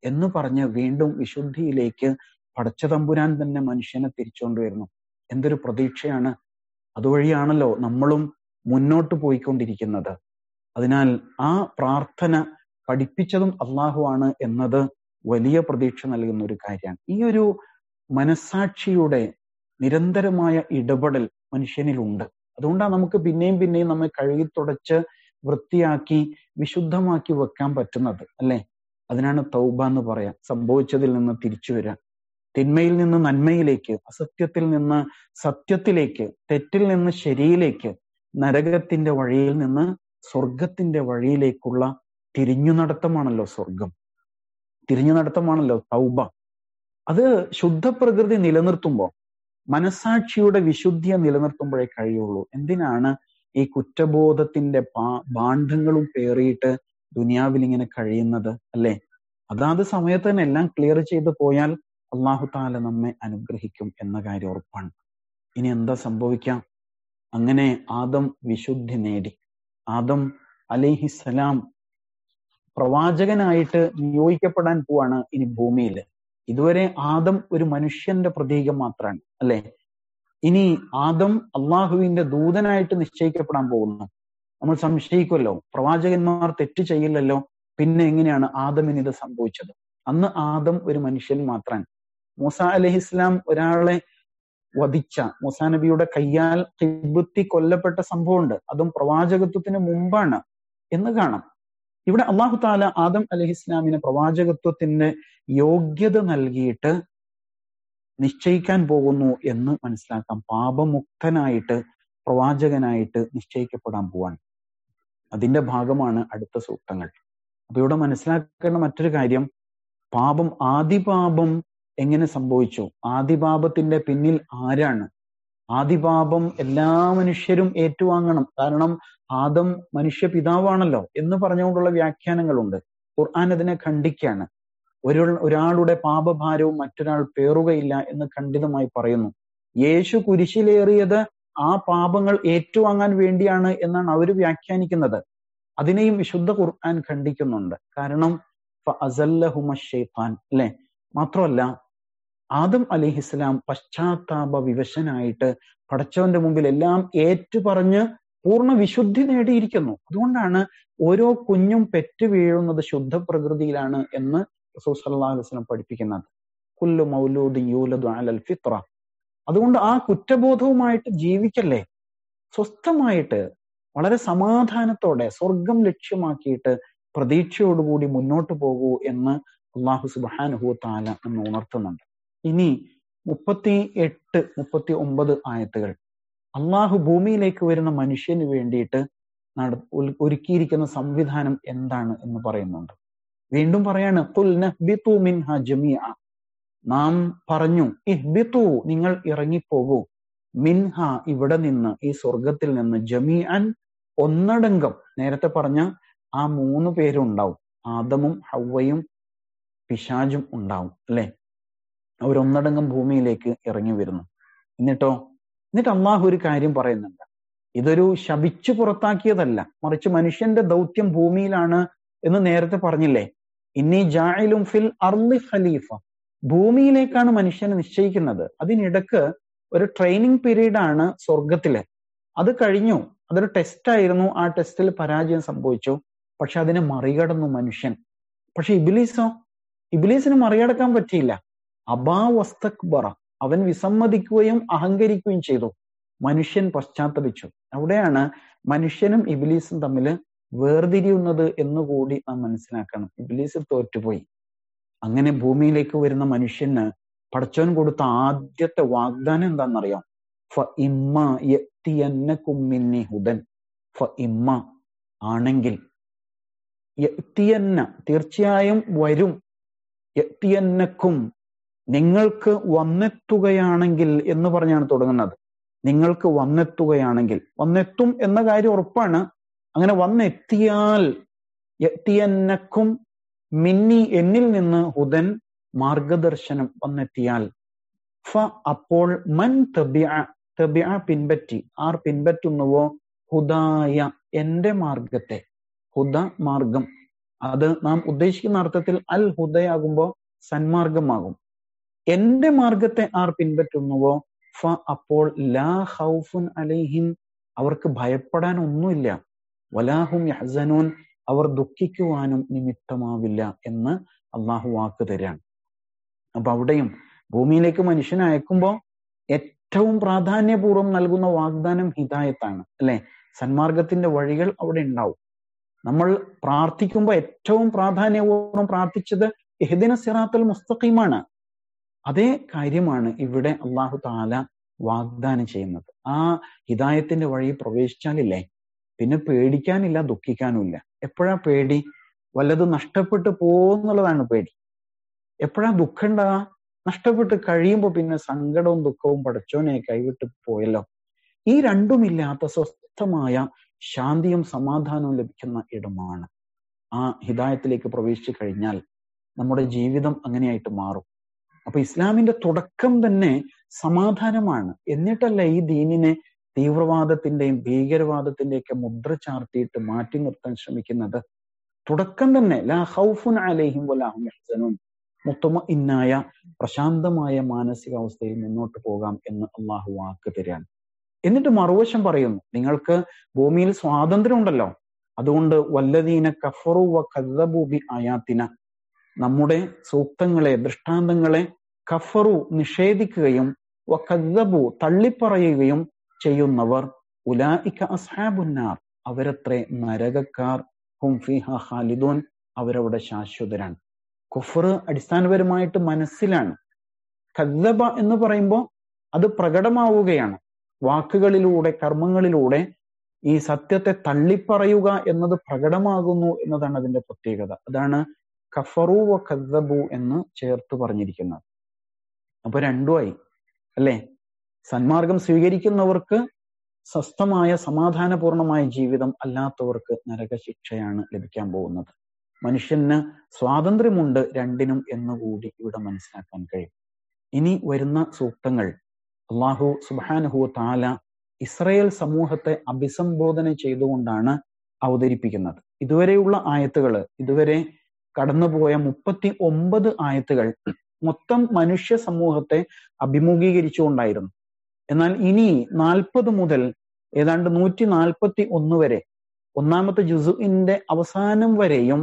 എന്ന് പറഞ്ഞ് വീണ്ടും വിശുദ്ധിയിലേക്ക് പടച്ചതമ്പുരാൻ തന്നെ മനുഷ്യനെ തിരിച്ചുകൊണ്ടുവരുന്നു എന്തൊരു പ്രതീക്ഷയാണ് അതുവഴിയാണല്ലോ നമ്മളും മുന്നോട്ട് പോയിക്കൊണ്ടിരിക്കുന്നത് അതിനാൽ ആ പ്രാർത്ഥന പഠിപ്പിച്ചതും അള്ളാഹുവാണ് എന്നത് വലിയ പ്രതീക്ഷ നൽകുന്ന ഒരു കാര്യമാണ് ഈ ഒരു മനസാക്ഷിയുടെ നിരന്തരമായ ഇടപെടൽ മനുഷ്യനിലുണ്ട് അതുകൊണ്ടാണ് നമുക്ക് പിന്നെയും പിന്നെയും നമ്മെ കഴുകി തുടച്ച് വൃത്തിയാക്കി വിശുദ്ധമാക്കി വെക്കാൻ പറ്റുന്നത് അല്ലെ അതിനാണ് തൗബ എന്ന് പറയാം സംഭവിച്ചതിൽ നിന്ന് തിരിച്ചു വരാൻ തിന്മയിൽ നിന്ന് നന്മയിലേക്ക് അസത്യത്തിൽ നിന്ന് സത്യത്തിലേക്ക് തെറ്റിൽ നിന്ന് ശരിയിലേക്ക് നരകത്തിന്റെ വഴിയിൽ നിന്ന് സ്വർഗത്തിന്റെ വഴിയിലേക്കുള്ള തിരിഞ്ഞു നടത്തമാണല്ലോ സ്വർഗം തിരിഞ്ഞു നടത്തമാണല്ലോ തൗബ അത് ശുദ്ധ പ്രകൃതി നിലനിർത്തുമ്പോൾ മനസാക്ഷിയുടെ വിശുദ്ധിയെ നിലനിർത്തുമ്പോഴേ കഴിയുള്ളൂ എന്തിനാണ് ഈ കുറ്റബോധത്തിന്റെ പാ ബാണ്ഡങ്ങളും പേറിയിട്ട് ദുനിയാവിൽ ഇങ്ങനെ കഴിയുന്നത് അല്ലെ അതാത് സമയത്ത് തന്നെ എല്ലാം ക്ലിയർ ചെയ്ത് പോയാൽ അള്ളാഹു താല നമ്മെ അനുഗ്രഹിക്കും എന്ന കാര്യം ഉറപ്പാണ് ഇനി എന്താ സംഭവിക്കാം അങ്ങനെ ആദം വിശുദ്ധി നേടി ആദം അലിഹിസലാം പ്രവാചകനായിട്ട് നിയോഗിക്കപ്പെടാൻ പോവാണ് ഇനി ഭൂമിയിൽ ഇതുവരെ ആദം ഒരു മനുഷ്യന്റെ പ്രതീകം മാത്രമാണ് അല്ലെ ഇനി ആദം അള്ളാഹുവിന്റെ ദൂതനായിട്ട് നിശ്ചയിക്കപ്പെടാൻ പോകുന്നു നമ്മൾ സംശയിക്കുമല്ലോ പ്രവാചകന്മാർ തെറ്റ് ചെയ്യില്ലല്ലോ പിന്നെ എങ്ങനെയാണ് ആദമിന് ഇത് സംഭവിച്ചത് അന്ന് ആദം ഒരു മനുഷ്യൻ മാത്രമാണ് മൂസ അലഹി ഇസ്ലാം ഒരാളെ വധിച്ച മൂസാ നബിയുടെ കയ്യാൽ തിബുത്തി കൊല്ലപ്പെട്ട സംഭവമുണ്ട് അതും പ്രവാചകത്വത്തിന് മുമ്പാണ് എന്ന് കാണാം ഇവിടെ അള്ളാഹു താല ആദം അലഹി ഇസ്ലാമിന് പ്രവാചകത്വത്തിന്റെ യോഗ്യത നൽകിയിട്ട് നിശ്ചയിക്കാൻ പോകുന്നു എന്ന് മനസ്സിലാക്കാം പാപമുക്തനായിട്ട് പ്രവാചകനായിട്ട് നിശ്ചയിക്കപ്പെടാൻ പോവാണ് അതിന്റെ ഭാഗമാണ് അടുത്ത സൂക്തങ്ങൾ അപ്പൊ ഇവിടെ മനസ്സിലാക്കേണ്ട മറ്റൊരു കാര്യം പാപം ആദിപാപം എങ്ങനെ സംഭവിച്ചു ആദിപാപത്തിന്റെ പിന്നിൽ ആരാണ് ആദിപാപം എല്ലാ മനുഷ്യരും ഏറ്റുവാങ്ങണം കാരണം ആദം മനുഷ്യ പിതാവാണല്ലോ എന്ന് പറഞ്ഞുകൊണ്ടുള്ള വ്യാഖ്യാനങ്ങളുണ്ട് ഖുർആൻ അതിനെ ഖണ്ഡിക്കാണ് ഒരു ഒരാളുടെ പാപഭാരവും മറ്റൊരാൾ പേറുകയില്ല എന്ന് ഖണ്ഡിതമായി പറയുന്നു യേശു കുരിശിലേറിയത് ആ പാപങ്ങൾ ഏറ്റുവാങ്ങാൻ വേണ്ടിയാണ് എന്നാണ് അവർ വ്യാഖ്യാനിക്കുന്നത് അതിനെയും വിശുദ്ധ ഖുർആൻ ഖണ്ഡിക്കുന്നുണ്ട് കാരണം അല്ലെ മാത്രമല്ല ആദം അലിഹിസ്ലാം പശ്ചാത്താപ വിവശനായിട്ട് പടച്ചവന്റെ മുമ്പിൽ എല്ലാം ഏറ്റുപറഞ്ഞ് പൂർണ്ണ വിശുദ്ധി നേടിയിരിക്കുന്നു അതുകൊണ്ടാണ് ഓരോ കുഞ്ഞും പെറ്റു വീഴുന്നത് ശുദ്ധ പ്രകൃതിയിലാണ് എന്ന് റസൂൽ സല്ലല്ലാഹു അലൈഹി വസല്ലം പഠിപ്പിക്കുന്നത് കുല്ലു മൗലൂദി യൂലദു അലൽ ഫിത്ര അതുകൊണ്ട് ആ കുറ്റബോധവുമായിട്ട് ജീവിക്കല്ലേ സ്വസ്ഥമായിട്ട് വളരെ സമാധാനത്തോടെ സ്വർഗം ലക്ഷ്യമാക്കിയിട്ട് പ്രതീക്ഷയോടുകൂടി മുന്നോട്ട് പോകൂ എന്ന് അള്ളാഹു സുബാനുഹു താല എന്ന് ഉണർത്തുന്നുണ്ട് ഇനി മുപ്പത്തി എട്ട് മുപ്പത്തി ഒമ്പത് ആയത്തുകൾ അള്ളാഹു ഭൂമിയിലേക്ക് വരുന്ന മനുഷ്യന് വേണ്ടിയിട്ട് നട ഒരുക്കിയിരിക്കുന്ന സംവിധാനം എന്താണ് എന്ന് പറയുന്നുണ്ട് വീണ്ടും പറയാണ് മിൻഹ ജമിയ നാം പറഞ്ഞു ഇഹ്ബിത്തു നിങ്ങൾ ഇറങ്ങിപ്പോകൂ മിൻഹ ഇവിടെ നിന്ന് ഈ സ്വർഗത്തിൽ നിന്ന് ജമീഅൻ ഒന്നടങ്കം നേരത്തെ പറഞ്ഞ ആ മൂന്ന് പേരും ഉണ്ടാവും ആദമും ഹവ്വയും പിശാജും ഉണ്ടാവും അല്ലെ അവരൊന്നടങ്കം ഭൂമിയിലേക്ക് ഇറങ്ങി വരുന്നു എന്നിട്ടോ എന്നിട്ട് അള്ളാഹു ഒരു കാര്യം പറയുന്നുണ്ട് ഇതൊരു ശപിച്ചു പുറത്താക്കിയതല്ല മറിച്ച് മനുഷ്യന്റെ ദൗത്യം ഭൂമിയിലാണ് എന്ന് നേരത്തെ പറഞ്ഞില്ലേ ഇനി ജായിലും ഫിൽ അർലി ഖലീഫ ഭൂമിയിലേക്കാണ് മനുഷ്യനെ നിശ്ചയിക്കുന്നത് അതിനിടക്ക് ഒരു ട്രെയിനിങ് പീരീഡ് ആണ് സ്വർഗത്തിലെ അത് കഴിഞ്ഞു അതൊരു ടെസ്റ്റ് ആയിരുന്നു ആ ടെസ്റ്റിൽ പരാജയം സംഭവിച്ചു പക്ഷെ അതിനെ മറികടന്നു മനുഷ്യൻ പക്ഷെ ഇബിലീസോ ഇബിലീസിന് മറികടക്കാൻ പറ്റിയില്ല അബാ വസ്തക്ബറ അവൻ വിസമ്മതിക്കുകയും അഹങ്കരിക്കുകയും ചെയ്തു മനുഷ്യൻ പശ്ചാത്തപിച്ചു അവിടെയാണ് മനുഷ്യനും ഇബിലീസും തമ്മിൽ വേർതിരിയുന്നത് എന്നുകൂടി നാം മനസ്സിലാക്കണം ഇബിലീസ് തോറ്റുപോയി അങ്ങനെ ഭൂമിയിലേക്ക് വരുന്ന മനുഷ്യന് പടച്ചോൻ കൊടുത്ത ആദ്യത്തെ വാഗ്ദാനം എന്താണെന്നറിയാം ഫ ഇമ്മ യത്തിയന്നക്കുമ്മിന്നി ഹുദൻ ഫ ഇമ്മ ആണെങ്കിൽ യത്തിയന്ന തീർച്ചയായും വരും യത്തിയന്നക്കും നിങ്ങൾക്ക് വന്നെത്തുകയാണെങ്കിൽ എന്ന് പറഞ്ഞാണ് തുടങ്ങുന്നത് നിങ്ങൾക്ക് വന്നെത്തുകയാണെങ്കിൽ വന്നെത്തും എന്ന കാര്യം ഉറപ്പാണ് അങ്ങനെ വന്നെത്തിയാൽ എത്തിയന്നക്കും മിന്നി എന്നിൽ നിന്ന് ഹുദൻ മാർഗദർശനം വന്നെത്തിയാൽ ഫ അപ്പോൾ മൻ തബിയ തബിയ പിൻപറ്റി ആർ പിൻപറ്റുന്നുവോ ഹുദായ എന്റെ മാർഗത്തെ ഹുദ മാർഗം അത് നാം ഉദ്ദേശിക്കുന്ന അർത്ഥത്തിൽ അൽ ഹുദയാകുമ്പോൾ സന്മാർഗമാകും എന്റെ മാർഗത്തെ ആർ പിൻപറ്റുന്നുവോ ഫ അപ്പോൾ ലാ ഹൗഫുൻ അലൈഹിം അവർക്ക് ഭയപ്പെടാൻ ഒന്നുമില്ല വലാഹും യഹ്സനൂൻ അവർ ദുഃഖിക്കുവാനും നിമിത്തമാവില്ല എന്ന് അള്ളാഹു വാക്ക് തരാണ് അപ്പൊ അവിടെയും ഭൂമിയിലേക്ക് മനുഷ്യനെ അയക്കുമ്പോൾ ഏറ്റവും പ്രാധാന്യപൂർവ്വം നൽകുന്ന വാഗ്ദാനം ഹിദായത്താണ് അല്ലെ സന്മാർഗത്തിന്റെ വഴികൾ അവിടെ ഉണ്ടാവും നമ്മൾ പ്രാർത്ഥിക്കുമ്പോൾ ഏറ്റവും പ്രാധാന്യപൂർവ്വം പ്രാർത്ഥിച്ചത് എഹദിന സിറാത്തൽ മുസ്തഖീമാണ് അതേ കാര്യമാണ് ഇവിടെ അള്ളാഹു താല വാഗ്ദാനം ചെയ്യുന്നത് ആ ഹിദായത്തിന്റെ വഴി പ്രവേശിച്ചാലില്ലേ പിന്നെ പേടിക്കാനില്ല ദുഃഖിക്കാനുമില്ല എപ്പോഴാ പേടി വല്ലതും നഷ്ടപ്പെട്ടു പോകുന്നുള്ളതാണ് പേടി എപ്പോഴാ ദുഃഖം ഉണ്ടാകാ നഷ്ടപ്പെട്ട് കഴിയുമ്പോൾ പിന്നെ സങ്കടവും ദുഃഖവും പടച്ചോനെ കൈവിട്ട് പോയല്ലോ ഈ രണ്ടുമില്ലാത്ത സ്വസ്ഥമായ ശാന്തിയും സമാധാനവും ലഭിക്കുന്ന ഇടമാണ് ആ ഹിദായത്തിലേക്ക് പ്രവേശിച്ചു കഴിഞ്ഞാൽ നമ്മുടെ ജീവിതം അങ്ങനെയായിട്ട് മാറും അപ്പൊ ഇസ്ലാമിന്റെ തുടക്കം തന്നെ സമാധാനമാണ് എന്നിട്ടല്ല ഈ ദീനിനെ തീവ്രവാദത്തിന്റെയും ഭീകരവാദത്തിന്റെയൊക്കെ മുദ്ര ചാർത്തിയിട്ട് മാറ്റി നിർത്താൻ ശ്രമിക്കുന്നത് തുടക്കം തന്നെ ലാ ഹൗഫുൻ അലൈഹിം വലാഹും യഹ്സനൂൻ മുത്തമ ഇന്നായ പ്രശാന്തമായ മാനസികാവസ്ഥയിൽ മുന്നോട്ട് പോകാം എന്ന് അള്ളാഹു വാക്ക് തരികയാണ് എന്നിട്ട് മറുവശം പറയുന്നു നിങ്ങൾക്ക് ഭൂമിയിൽ സ്വാതന്ത്ര്യം ഉണ്ടല്ലോ അതുകൊണ്ട് വല്ലതീന കഫറു വ കദ്ദബൂബി ആയാത്തിന നമ്മുടെ സൂക്തങ്ങളെ ദൃഷ്ടാന്തങ്ങളെ കഫറു നിഷേധിക്കുകയും വ കദ്ദബു തള്ളിപ്പറയുകയും ചെയ്യുന്നവർ ഉലായിക്ക അസ്ഹാബുന്നാർ അവരത്രേ നരകക്കാർ ഹും ഫിഹ ഖാലിദൂൻ അവരവിടെ ശാശ്വതരാണ് കുഫർ അടിസ്ഥാനപരമായിട്ട് മനസ്സിലാണ് കദ്ദബ എന്ന് പറയുമ്പോൾ അത് പ്രകടമാവുകയാണ് വാക്കുകളിലൂടെ കർമ്മങ്ങളിലൂടെ ഈ സത്യത്തെ തള്ളിപ്പറയുക എന്നത് പ്രകടമാകുന്നു എന്നതാണ് അതിന്റെ പ്രത്യേകത അതാണ് കഫറു വ കദ്ദബു എന്ന് ചേർത്ത് പറഞ്ഞിരിക്കുന്നത് അപ്പൊ രണ്ടുമായി അല്ലേ സന്മാർഗം സ്വീകരിക്കുന്നവർക്ക് സ്വസ്ഥമായ സമാധാനപൂർണമായ ജീവിതം അല്ലാത്തവർക്ക് നരകശിക്ഷയാണ് ലഭിക്കാൻ പോകുന്നത് മനുഷ്യന് സ്വാതന്ത്ര്യമുണ്ട് രണ്ടിനും എന്നുകൂടി ഇവിടെ മനസ്സിലാക്കാൻ കഴിയും ഇനി വരുന്ന സൂക്തങ്ങൾ അള്ളാഹു സുബാനുഹു താല ഇസ്രയേൽ സമൂഹത്തെ അഭിസംബോധന ചെയ്തുകൊണ്ടാണ് അവതരിപ്പിക്കുന്നത് ഇതുവരെയുള്ള ആയത്തുകൾ ഇതുവരെ കടന്നുപോയ മുപ്പത്തി ഒമ്പത് ആയത്തുകൾ മൊത്തം മനുഷ്യ സമൂഹത്തെ അഭിമുഖീകരിച്ചുകൊണ്ടായിരുന്നു എന്നാൽ ഇനി നാൽപ്പത് മുതൽ ഏതാണ്ട് നൂറ്റി നാൽപ്പത്തി ഒന്ന് വരെ ഒന്നാമത്തെ ജുസുഇന്റെ അവസാനം വരെയും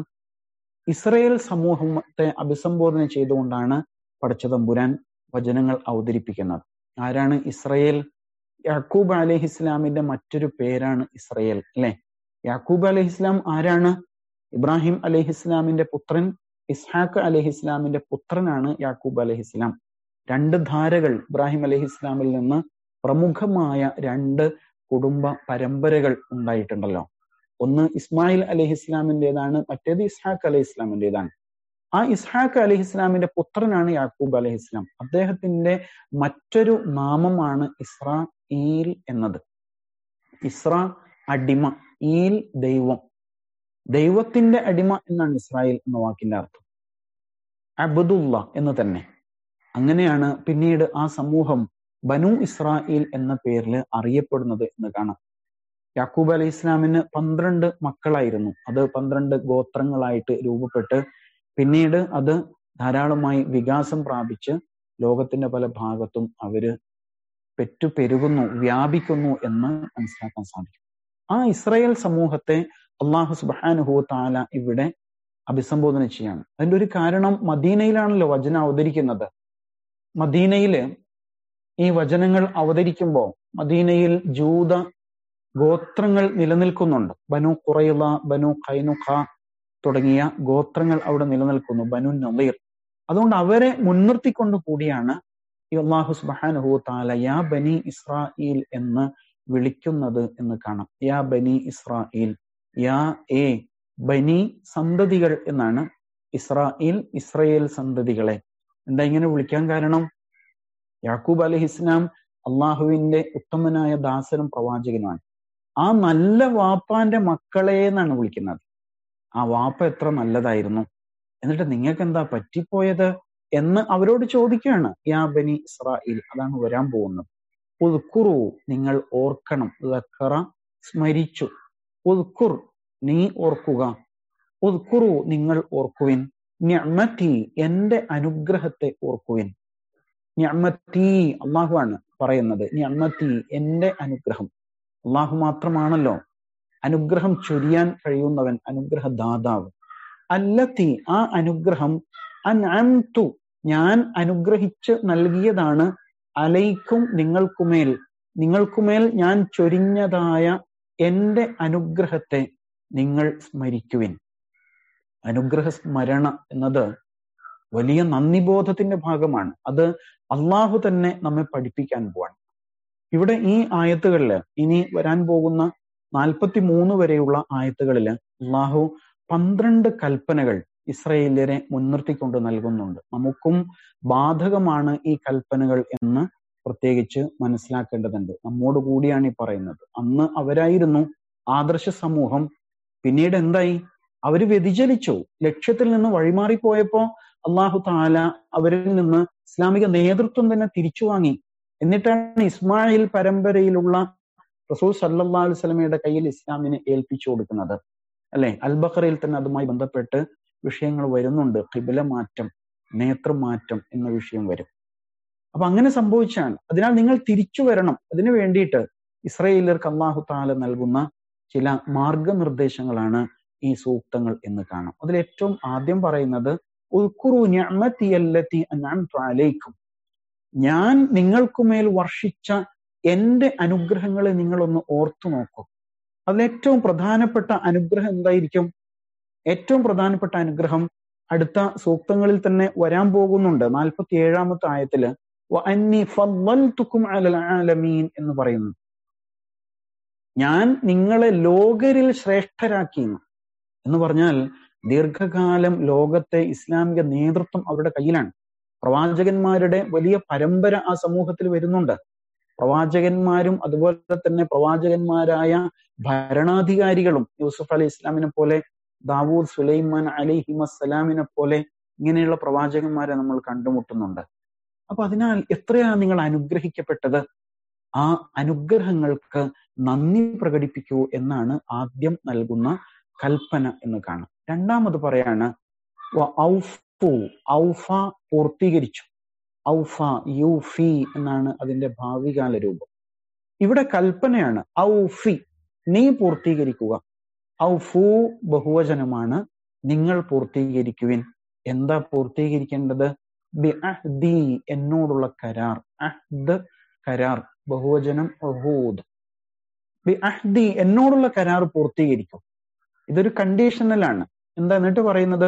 ഇസ്രയേൽ സമൂഹത്തെ അഭിസംബോധന ചെയ്തുകൊണ്ടാണ് പടച്ചതമ്പുരാൻ വചനങ്ങൾ അവതരിപ്പിക്കുന്നത് ആരാണ് ഇസ്രയേൽ യാക്കൂബ് അലഹി ഇസ്ലാമിന്റെ മറ്റൊരു പേരാണ് ഇസ്രയേൽ അല്ലെ യാക്കൂബ് അലഹി ഇസ്ലാം ആരാണ് ഇബ്രാഹിം അലഹി ഇസ്ലാമിന്റെ പുത്രൻ ഇസ്ഹാഖ് അലഹി ഇസ്ലാമിന്റെ പുത്രനാണ് യാക്കൂബ് അലഹി ഇസ്ലാം രണ്ട് ധാരകൾ ഇബ്രാഹിം അലഹി ഇസ്ലാമിൽ നിന്ന് പ്രമുഖമായ രണ്ട് കുടുംബ പരമ്പരകൾ ഉണ്ടായിട്ടുണ്ടല്ലോ ഒന്ന് ഇസ്മായിൽ അലഹി ഇസ്ലാമിൻ്റെതാണ് മറ്റേത് ഇസ്ഹാഖ് അലഹി ഇസ്ലാമിൻ്റെതാണ് ആ ഇസ്ഹാഖ് അലഹി ഇസ്ലാമിന്റെ പുത്രനാണ് യാക്കൂബ് അലഹി ഇസ്ലാം അദ്ദേഹത്തിന്റെ മറ്റൊരു നാമമാണ് ഇസ്രാഈൽ എന്നത് ഇസ്ര അടിമ ഈൽ ദൈവം ദൈവത്തിന്റെ അടിമ എന്നാണ് ഇസ്രായേൽ എന്ന വാക്കിന്റെ അർത്ഥം അബദുല്ല എന്ന് തന്നെ അങ്ങനെയാണ് പിന്നീട് ആ സമൂഹം ബനു ഇസ്രായേൽ എന്ന പേരിൽ അറിയപ്പെടുന്നത് എന്ന് കാണാം യാക്കൂബ് അലൈഹി ഇസ്ലാമിന് പന്ത്രണ്ട് മക്കളായിരുന്നു അത് പന്ത്രണ്ട് ഗോത്രങ്ങളായിട്ട് രൂപപ്പെട്ട് പിന്നീട് അത് ധാരാളമായി വികാസം പ്രാപിച്ച് ലോകത്തിന്റെ പല ഭാഗത്തും അവര് പെറ്റുപെരുകുന്നു വ്യാപിക്കുന്നു എന്ന് മനസ്സിലാക്കാൻ സാധിക്കും ആ ഇസ്രായേൽ സമൂഹത്തെ അള്ളാഹു സുബാനുഹു താല ഇവിടെ അഭിസംബോധന ചെയ്യാണ് അതിന്റെ ഒരു കാരണം മദീനയിലാണല്ലോ വചനം അവതരിക്കുന്നത് മദീനയില് ഈ വചനങ്ങൾ അവതരിക്കുമ്പോൾ മദീനയിൽ ജൂത ഗോത്രങ്ങൾ നിലനിൽക്കുന്നുണ്ട് ബനു കുറൈല ബനു ഖൈനുഖ തുടങ്ങിയ ഗോത്രങ്ങൾ അവിടെ നിലനിൽക്കുന്നു ബനു നളീർ അതുകൊണ്ട് അവരെ മുൻനിർത്തിക്കൊണ്ട് കൂടിയാണ് ഈ അള്ളാഹു സുബാനുഹു താല യാ ബനി ഇസ്രായേൽ എന്ന് വിളിക്കുന്നത് എന്ന് കാണാം യാ ബനി ഇസ്രായേൽ യാ എ ബനി സന്തതികൾ എന്നാണ് ഇസ്രായേൽ ഇസ്രയേൽ സന്തതികളെ എന്താ ഇങ്ങനെ വിളിക്കാൻ കാരണം യാക്കൂബ് അലഹി ഇസ്ലാം അള്ളാഹുവിന്റെ ഉത്തമനായ ദാസനും പ്രവാചകനുമാണ് ആ നല്ല വാപ്പാന്റെ മക്കളെ എന്നാണ് വിളിക്കുന്നത് ആ വാപ്പ എത്ര നല്ലതായിരുന്നു എന്നിട്ട് നിങ്ങൾക്ക് എന്താ പറ്റിപ്പോയത് എന്ന് അവരോട് ചോദിക്കുകയാണ് യാ ബനി ഇസ്രായേൽ അതാണ് വരാൻ പോകുന്നത് ഉദ്ക്കുറു നിങ്ങൾ ഓർക്കണം ദക്കറ സ്മരിച്ചു ഉദ്ക്കുർ നീ ഓർക്കുക ഉദ്കുറു നിങ്ങൾ ഓർക്കുവിൻ ഞമ്മത്തി എന്റെ അനുഗ്രഹത്തെ ഓർക്കുവിൻ ഞമ്മത്തി അള്ളാഹുവാണ് പറയുന്നത് ഞമ്മത്തി എന്റെ അനുഗ്രഹം അള്ളാഹു മാത്രമാണല്ലോ അനുഗ്രഹം ചൊരിയാൻ കഴിയുന്നവൻ അനുഗ്രഹ ദാതാവ് അല്ലത്തി ആ അനുഗ്രഹം അൻഅംതു ഞാൻ അനുഗ്രഹിച്ച് നൽകിയതാണ് അലൈക്കും നിങ്ങൾക്കുമേൽ നിങ്ങൾക്കുമേൽ ഞാൻ ചൊരിഞ്ഞതായ എന്റെ അനുഗ്രഹത്തെ നിങ്ങൾ സ്മരിക്കുവിൻ അനുഗ്രഹ സ്മരണ എന്നത് വലിയ നന്ദിബോധത്തിന്റെ ഭാഗമാണ് അത് അള്ളാഹു തന്നെ നമ്മെ പഠിപ്പിക്കാൻ പോവാണ് ഇവിടെ ഈ ആയത്തുകളില് ഇനി വരാൻ പോകുന്ന നാൽപ്പത്തി മൂന്ന് വരെയുള്ള ആയത്തുകളില് അള്ളാഹു പന്ത്രണ്ട് കൽപ്പനകൾ ഇസ്രയേലിയരെ മുൻനിർത്തിക്കൊണ്ട് നൽകുന്നുണ്ട് നമുക്കും ബാധകമാണ് ഈ കൽപ്പനകൾ എന്ന് പ്രത്യേകിച്ച് മനസ്സിലാക്കേണ്ടതുണ്ട് നമ്മോട് കൂടിയാണ് ഈ പറയുന്നത് അന്ന് അവരായിരുന്നു ആദർശ സമൂഹം പിന്നീട് എന്തായി അവര് വ്യതിചലിച്ചു ലക്ഷ്യത്തിൽ നിന്ന് വഴിമാറിപ്പോയപ്പോ അള്ളാഹു താല അവരിൽ നിന്ന് ഇസ്ലാമിക നേതൃത്വം തന്നെ തിരിച്ചു വാങ്ങി എന്നിട്ടാണ് ഇസ്മായിൽ പരമ്പരയിലുള്ള റസൂൽ സല്ലാ അലുസ്ലമയുടെ കയ്യിൽ ഇസ്ലാമിനെ ഏൽപ്പിച്ചു കൊടുക്കുന്നത് അല്ലെ അൽബഖറയിൽ തന്നെ അതുമായി ബന്ധപ്പെട്ട് വിഷയങ്ങൾ വരുന്നുണ്ട് കിബില മാറ്റം നേതൃമാറ്റം എന്ന വിഷയം വരും അപ്പൊ അങ്ങനെ സംഭവിച്ചാണ് അതിനാൽ നിങ്ങൾ തിരിച്ചു വരണം അതിനു വേണ്ടിയിട്ട് ഇസ്രയേലർക്ക് അള്ളാഹു താല നൽകുന്ന ചില മാർഗനിർദ്ദേശങ്ങളാണ് ഈ സൂക്തങ്ങൾ എന്ന് കാണാം അതിൽ ഏറ്റവും ആദ്യം പറയുന്നത് അലൈക്കും ഞാൻ നിങ്ങൾക്കുമേൽ വർഷിച്ച എന്റെ അനുഗ്രഹങ്ങളെ നിങ്ങളൊന്ന് ഓർത്തു നോക്കൂ അതിലേറ്റവും പ്രധാനപ്പെട്ട അനുഗ്രഹം എന്തായിരിക്കും ഏറ്റവും പ്രധാനപ്പെട്ട അനുഗ്രഹം അടുത്ത സൂക്തങ്ങളിൽ തന്നെ വരാൻ പോകുന്നുണ്ട് നാൽപ്പത്തി ഏഴാമത്തെ ആയത്തില് ആലമീൻ എന്ന് പറയുന്നു ഞാൻ നിങ്ങളെ ലോകരിൽ ശ്രേഷ്ഠരാക്കി എന്ന് പറഞ്ഞാൽ ദീർഘകാലം ലോകത്തെ ഇസ്ലാമിക നേതൃത്വം അവരുടെ കയ്യിലാണ് പ്രവാചകന്മാരുടെ വലിയ പരമ്പര ആ സമൂഹത്തിൽ വരുന്നുണ്ട് പ്രവാചകന്മാരും അതുപോലെ തന്നെ പ്രവാചകന്മാരായ ഭരണാധികാരികളും യൂസുഫ് അലി ഇസ്ലാമിനെ പോലെ ദാവൂദ് സുലൈമാൻ അലി ഹിമസ്സലാമിനെ പോലെ ഇങ്ങനെയുള്ള പ്രവാചകന്മാരെ നമ്മൾ കണ്ടുമുട്ടുന്നുണ്ട് അപ്പൊ അതിനാൽ എത്രയാണ് നിങ്ങൾ അനുഗ്രഹിക്കപ്പെട്ടത് ആ അനുഗ്രഹങ്ങൾക്ക് നന്ദി പ്രകടിപ്പിക്കൂ എന്നാണ് ആദ്യം നൽകുന്ന കൽപ്പന എന്ന് കാണാം രണ്ടാമത് പറയാണ് ഔഫു ഔഫ പൂർത്തീകരിച്ചു ഔഫ യൂഫി എന്നാണ് അതിന്റെ ഭാവികാല രൂപം ഇവിടെ കൽപ്പനയാണ് ഔഫി നീ പൂർത്തീകരിക്കുക ഔഫു ബഹുവചനമാണ് നിങ്ങൾ പൂർത്തീകരിക്കുവിൻ എന്താ പൂർത്തീകരിക്കേണ്ടത് ബി അഹ്ദി എന്നോടുള്ള കരാർ അഹ്ദ് കരാർ ബഹുവചനം അഹൂദ് ബി അഹ്ദി എന്നോടുള്ള കരാർ പൂർത്തീകരിക്കും ഇതൊരു കണ്ടീഷണലാണ് എന്താ എന്നിട്ട് പറയുന്നത്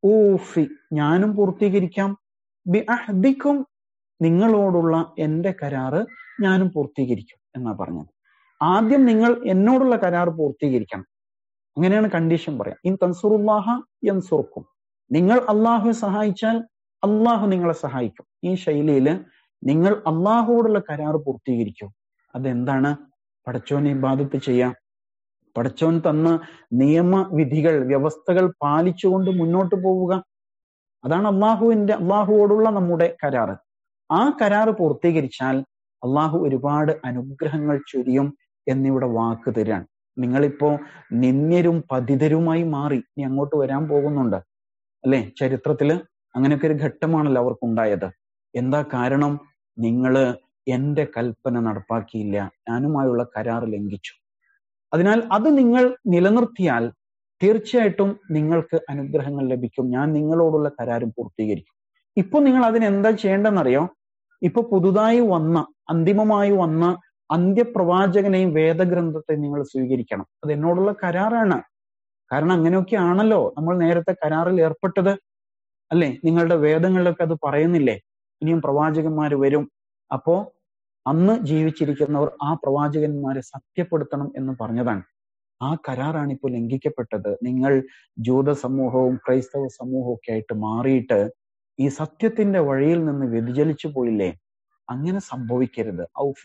ഊഫി ഞാനും പൂർത്തീകരിക്കാം ബി അഹ്ദിക്കും നിങ്ങളോടുള്ള എന്റെ കരാറ് ഞാനും പൂർത്തീകരിക്കും എന്നാ പറഞ്ഞത് ആദ്യം നിങ്ങൾ എന്നോടുള്ള കരാർ പൂർത്തീകരിക്കണം അങ്ങനെയാണ് കണ്ടീഷൻ പറയാം ഇൻ തൻസുറുല്ലാഹ യൻസുർക്കും നിങ്ങൾ അള്ളാഹുവെ സഹായിച്ചാൽ അള്ളാഹു നിങ്ങളെ സഹായിക്കും ഈ ശൈലിയില് നിങ്ങൾ അള്ളാഹുവോടുള്ള കരാർ പൂർത്തീകരിക്കും അതെന്താണ് പടച്ചോനെ ഇബാദത്ത് ചെയ്യാം പടച്ചോൻ തന്ന നിയമവിധികൾ വ്യവസ്ഥകൾ പാലിച്ചുകൊണ്ട് മുന്നോട്ട് പോവുക അതാണ് അള്ളാഹുവിന്റെ അള്ളാഹുവോടുള്ള നമ്മുടെ കരാറ് ആ കരാറ് പൂർത്തീകരിച്ചാൽ അള്ളാഹു ഒരുപാട് അനുഗ്രഹങ്ങൾ ചൊരിയും എന്നിവിടെ വാക്ക് തരാൻ നിങ്ങളിപ്പോ നിന്ദ്യരും പതിതരുമായി മാറി ഇനി അങ്ങോട്ട് വരാൻ പോകുന്നുണ്ട് അല്ലെ ചരിത്രത്തില് അങ്ങനെയൊക്കെ ഒരു ഘട്ടമാണല്ലോ അവർക്കുണ്ടായത് എന്താ കാരണം നിങ്ങള് എന്റെ കൽപ്പന നടപ്പാക്കിയില്ല ഞാനുമായുള്ള കരാർ ലംഘിച്ചു അതിനാൽ അത് നിങ്ങൾ നിലനിർത്തിയാൽ തീർച്ചയായിട്ടും നിങ്ങൾക്ക് അനുഗ്രഹങ്ങൾ ലഭിക്കും ഞാൻ നിങ്ങളോടുള്ള കരാരും പൂർത്തീകരിക്കും ഇപ്പൊ നിങ്ങൾ അതിന് എന്താ ചെയ്യേണ്ടെന്നറിയോ ഇപ്പൊ പുതുതായി വന്ന അന്തിമമായി വന്ന അന്ത്യപ്രവാചകനെയും വേദഗ്രന്ഥത്തെ നിങ്ങൾ സ്വീകരിക്കണം അത് എന്നോടുള്ള കരാറാണ് കാരണം അങ്ങനെയൊക്കെ ആണല്ലോ നമ്മൾ നേരത്തെ കരാറിൽ ഏർപ്പെട്ടത് അല്ലെ നിങ്ങളുടെ വേദങ്ങളിലൊക്കെ അത് പറയുന്നില്ലേ ഇനിയും പ്രവാചകന്മാർ വരും അപ്പോ അന്ന് ജീവിച്ചിരിക്കുന്നവർ ആ പ്രവാചകന്മാരെ സത്യപ്പെടുത്തണം എന്ന് പറഞ്ഞതാണ് ആ കരാറാണ് ഇപ്പോൾ ലംഘിക്കപ്പെട്ടത് നിങ്ങൾ ജൂത സമൂഹവും ക്രൈസ്തവ സമൂഹവും ഒക്കെ ആയിട്ട് മാറിയിട്ട് ഈ സത്യത്തിന്റെ വഴിയിൽ നിന്ന് വ്യതിചലിച്ചു പോയില്ലേ അങ്ങനെ സംഭവിക്കരുത്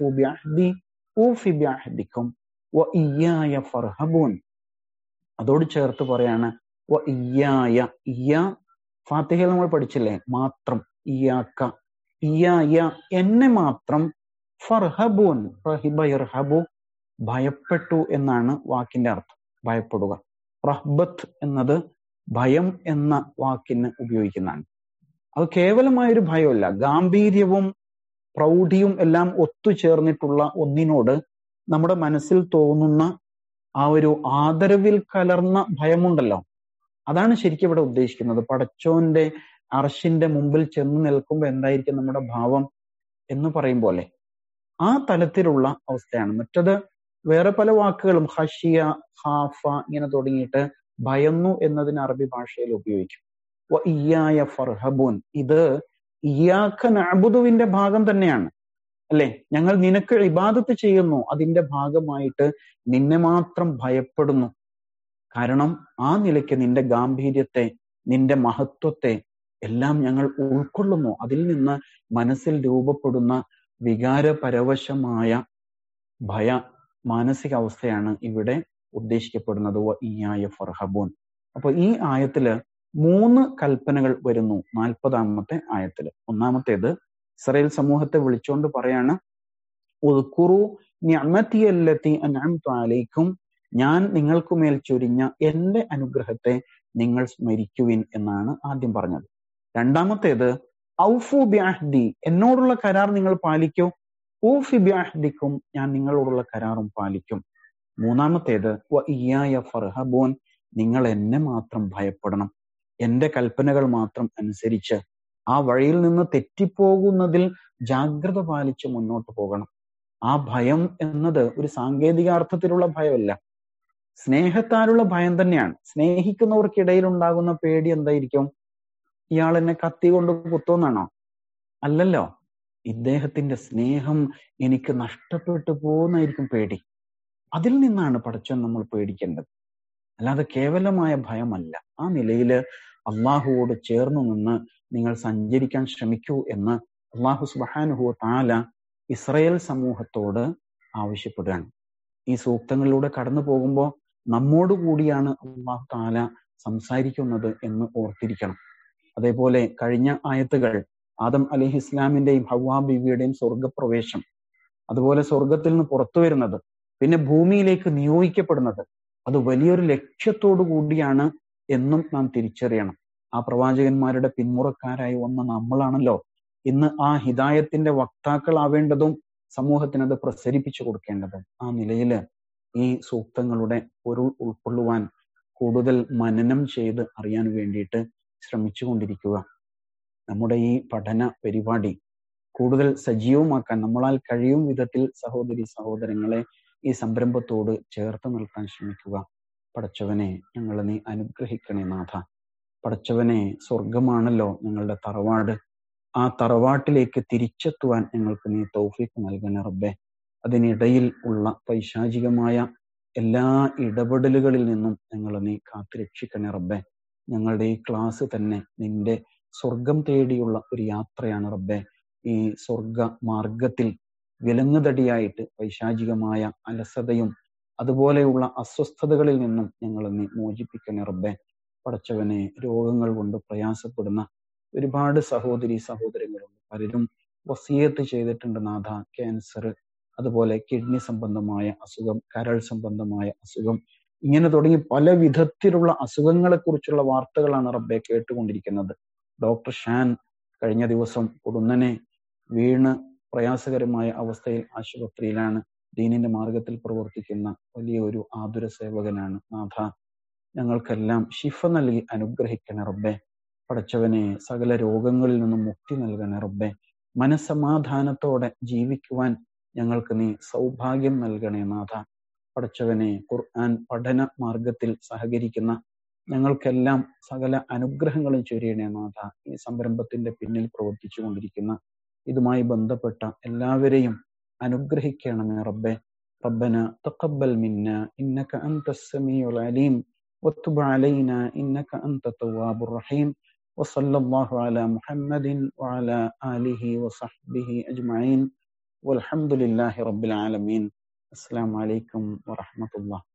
ഫർഹബൂൻ അതോട് ചേർത്ത് പറയാണ് ഇയ്യായ ഇയ്യ ഫാത്തിഹയിൽ നമ്മൾ പഠിച്ചില്ലേ മാത്രം ഇയാക്ക ഇയായ എന്നെ മാത്രം ഫർഹബൂൻ റഹിബ ഇർഹബു ഭയപ്പെട്ടു എന്നാണ് വാക്കിന്റെ അർത്ഥം ഭയപ്പെടുക റഹ്ബത്ത് എന്നത് ഭയം എന്ന വാക്കിന് ഉപയോഗിക്കുന്നതാണ് അത് കേവലമായ ഒരു ഭയമല്ല ഗാംഭീര്യവും പ്രൗഢിയും എല്ലാം ഒത്തുചേർന്നിട്ടുള്ള ഒന്നിനോട് നമ്മുടെ മനസ്സിൽ തോന്നുന്ന ആ ഒരു ആദരവിൽ കലർന്ന ഭയമുണ്ടല്ലോ അതാണ് ശരിക്കും ഇവിടെ ഉദ്ദേശിക്കുന്നത് പടച്ചോന്റെ അർഷിന്റെ മുമ്പിൽ ചെന്ന് നിൽക്കുമ്പോൾ എന്തായിരിക്കും നമ്മുടെ ഭാവം എന്ന് പറയും പോലെ ആ തലത്തിലുള്ള അവസ്ഥയാണ് മറ്റത് വേറെ പല വാക്കുകളും ഹഷിയ ഹാഫ ഇങ്ങനെ തുടങ്ങിയിട്ട് ഭയന്നു എന്നതിന് അറബി ഭാഷയിൽ ഉപയോഗിക്കും ഇയായ ഫർഹബൂൻ ഇത് ഇയാഖ നഅബുദുവിന്റെ ഭാഗം തന്നെയാണ് അല്ലെ ഞങ്ങൾ നിനക്ക് ഇബാദത്ത് ചെയ്യുന്നു അതിന്റെ ഭാഗമായിട്ട് നിന്നെ മാത്രം ഭയപ്പെടുന്നു കാരണം ആ നിലയ്ക്ക് നിന്റെ ഗാംഭീര്യത്തെ നിന്റെ മഹത്വത്തെ എല്ലാം ഞങ്ങൾ ഉൾക്കൊള്ളുന്നു അതിൽ നിന്ന് മനസ്സിൽ രൂപപ്പെടുന്ന വികാരപരവശമായ ഭയ മാനസികാവസ്ഥയാണ് ഇവിടെ ഉദ്ദേശിക്കപ്പെടുന്നത് ഇയായ ഫർഹബൂൻ അപ്പൊ ഈ ആയത്തില് മൂന്ന് കൽപ്പനകൾ വരുന്നു നാൽപ്പതാമത്തെ ആയത്തില് ഒന്നാമത്തേത് ഇസ്രയേൽ സമൂഹത്തെ വിളിച്ചുകൊണ്ട് പറയാണ് ഉദ്കുറു ഞമത്തിയല്ലത്തി അൻഅംതു അലൈക്കും ഞാൻ നിങ്ങൾക്കുമേൽ ചൊരിഞ്ഞ എന്റെ അനുഗ്രഹത്തെ നിങ്ങൾ സ്മരിക്കുവിൻ എന്നാണ് ആദ്യം പറഞ്ഞത് രണ്ടാമത്തേത് ഔഫു ബ്യാഹ്ദി എന്നോടുള്ള കരാർ നിങ്ങൾ പാലിക്കൂ ഊഫി ബ്യാഹ്ദിക്കും ഞാൻ നിങ്ങളോടുള്ള കരാറും പാലിക്കും മൂന്നാമത്തേത് വ ഇയായ ഫർഹബോൻ നിങ്ങൾ എന്നെ മാത്രം ഭയപ്പെടണം എന്റെ കൽപ്പനകൾ മാത്രം അനുസരിച്ച് ആ വഴിയിൽ നിന്ന് തെറ്റിപ്പോകുന്നതിൽ ജാഗ്രത പാലിച്ച് മുന്നോട്ട് പോകണം ആ ഭയം എന്നത് ഒരു സാങ്കേതികാർത്ഥത്തിലുള്ള ഭയമല്ല സ്നേഹത്താലുള്ള ഭയം തന്നെയാണ് സ്നേഹിക്കുന്നവർക്കിടയിൽ ഉണ്ടാകുന്ന പേടി എന്തായിരിക്കും ഇയാൾ എന്നെ കത്തി കൊണ്ട് കുത്തുമെന്നാണോ അല്ലല്ലോ ഇദ്ദേഹത്തിന്റെ സ്നേഹം എനിക്ക് നഷ്ടപ്പെട്ടു പോകുന്നായിരിക്കും പേടി അതിൽ നിന്നാണ് പടച്ചോൻ നമ്മൾ പേടിക്കേണ്ടത് അല്ലാതെ കേവലമായ ഭയമല്ല ആ നിലയില് അള്ളാഹുവോട് ചേർന്നു നിന്ന് നിങ്ങൾ സഞ്ചരിക്കാൻ ശ്രമിക്കൂ എന്ന് അള്ളാഹു സുബാനുഹു താല ഇസ്രയേൽ സമൂഹത്തോട് ആവശ്യപ്പെടുകയാണ് ഈ സൂക്തങ്ങളിലൂടെ കടന്നു പോകുമ്പോൾ നമ്മോട് കൂടിയാണ് അള്ളാഹു താല സംസാരിക്കുന്നത് എന്ന് ഓർത്തിരിക്കണം അതേപോലെ കഴിഞ്ഞ ആയത്തുകൾ ആദം അലഹി ഇസ്ലാമിന്റെയും ഹവാ ബിബിയുടെയും സ്വർഗപ്രവേശം അതുപോലെ സ്വർഗത്തിൽ നിന്ന് പുറത്തു വരുന്നത് പിന്നെ ഭൂമിയിലേക്ക് നിയോഗിക്കപ്പെടുന്നത് അത് വലിയൊരു ലക്ഷ്യത്തോടു കൂടിയാണ് എന്നും നാം തിരിച്ചറിയണം ആ പ്രവാചകന്മാരുടെ പിന്മുറക്കാരായി വന്ന നമ്മളാണല്ലോ ഇന്ന് ആ ഹിദായത്തിന്റെ വക്താക്കളാവേണ്ടതും സമൂഹത്തിന് അത് പ്രസരിപ്പിച്ചു കൊടുക്കേണ്ടതും ആ നിലയില് ഈ സൂക്തങ്ങളുടെ പൊരുൾ ഉൾക്കൊള്ളുവാൻ കൂടുതൽ മനനം ചെയ്ത് അറിയാൻ വേണ്ടിയിട്ട് ശ്രമിച്ചുകൊണ്ടിരിക്കുക നമ്മുടെ ഈ പഠന പരിപാടി കൂടുതൽ സജീവമാക്കാൻ നമ്മളാൽ കഴിയും വിധത്തിൽ സഹോദരി സഹോദരങ്ങളെ ഈ സംരംഭത്തോട് ചേർത്ത് നിൽക്കാൻ ശ്രമിക്കുക പടച്ചവനെ ഞങ്ങളെ നീ അനുഗ്രഹിക്കണേ നാഥ പടച്ചവനെ സ്വർഗമാണല്ലോ ഞങ്ങളുടെ തറവാട് ആ തറവാട്ടിലേക്ക് തിരിച്ചെത്തുവാൻ ഞങ്ങൾക്ക് നീ തൗഫീഖ് നൽകണേ റബ്ബെ അതിനിടയിൽ ഉള്ള പൈശാചികമായ എല്ലാ ഇടപെടലുകളിൽ നിന്നും ഞങ്ങളെ നീ കാത്തുരക്ഷിക്കണേ റബ്ബെ ഞങ്ങളുടെ ഈ ക്ലാസ് തന്നെ നിന്റെ സ്വർഗം തേടിയുള്ള ഒരു യാത്രയാണ് റബ്ബെ ഈ സ്വർഗ മാർഗത്തിൽ വിലങ്ങുതടിയായിട്ട് പൈശാചികമായ അലസതയും അതുപോലെയുള്ള അസ്വസ്ഥതകളിൽ നിന്നും ഞങ്ങളെ നീ മോചിപ്പിക്കണേ റബ്ബെ പടച്ചവനെ രോഗങ്ങൾ കൊണ്ട് പ്രയാസപ്പെടുന്ന ഒരുപാട് സഹോദരി സഹോദരങ്ങളുണ്ട് പലരും വസീയത്ത് ചെയ്തിട്ടുണ്ട് നാഥ ക്യാൻസർ അതുപോലെ കിഡ്നി സംബന്ധമായ അസുഖം കരൾ സംബന്ധമായ അസുഖം ഇങ്ങനെ തുടങ്ങി പല വിധത്തിലുള്ള അസുഖങ്ങളെ കുറിച്ചുള്ള വാർത്തകളാണ് റബ്ബെ കേട്ടുകൊണ്ടിരിക്കുന്നത് ഡോക്ടർ ഷാൻ കഴിഞ്ഞ ദിവസം ഉടനെ വീണ് പ്രയാസകരമായ അവസ്ഥയിൽ ആശുപത്രിയിലാണ് ദീനിന്റെ മാർഗത്തിൽ പ്രവർത്തിക്കുന്ന വലിയ ഒരു ആതുര സേവകനാണ് നാഥ ഞങ്ങൾക്കെല്ലാം ശിഫ നൽകി അനുഗ്രഹിക്കണേ റബ്ബെ പടച്ചവനെ സകല രോഗങ്ങളിൽ നിന്നും മുക്തി നൽകണേ റബ്ബെ മനസമാധാനത്തോടെ ജീവിക്കുവാൻ ഞങ്ങൾക്ക് നീ സൗഭാഗ്യം നൽകണേ നാഥ പടച്ചവനെ ഖുർആൻ പഠന മാർഗത്തിൽ സഹകരിക്കുന്ന ഞങ്ങൾക്കെല്ലാം സകല അനുഗ്രഹങ്ങളും ചൊരിയണേ നാഥ ഈ സംരംഭത്തിന്റെ പിന്നിൽ പ്രവർത്തിച്ചു കൊണ്ടിരിക്കുന്ന ഇതുമായി ബന്ധപ്പെട്ട എല്ലാവരെയും അനുഗ്രഹിക്കണമേ റബ്ബെ ربنا تقبل منا إنك أنت السميع العليم وتب علينا إنك أنت التواب الرحيم وصلى الله على محمد وعلى آله وصحبه أجمعين والحمد لله رب العالمين السلام عليكم ورحمة الله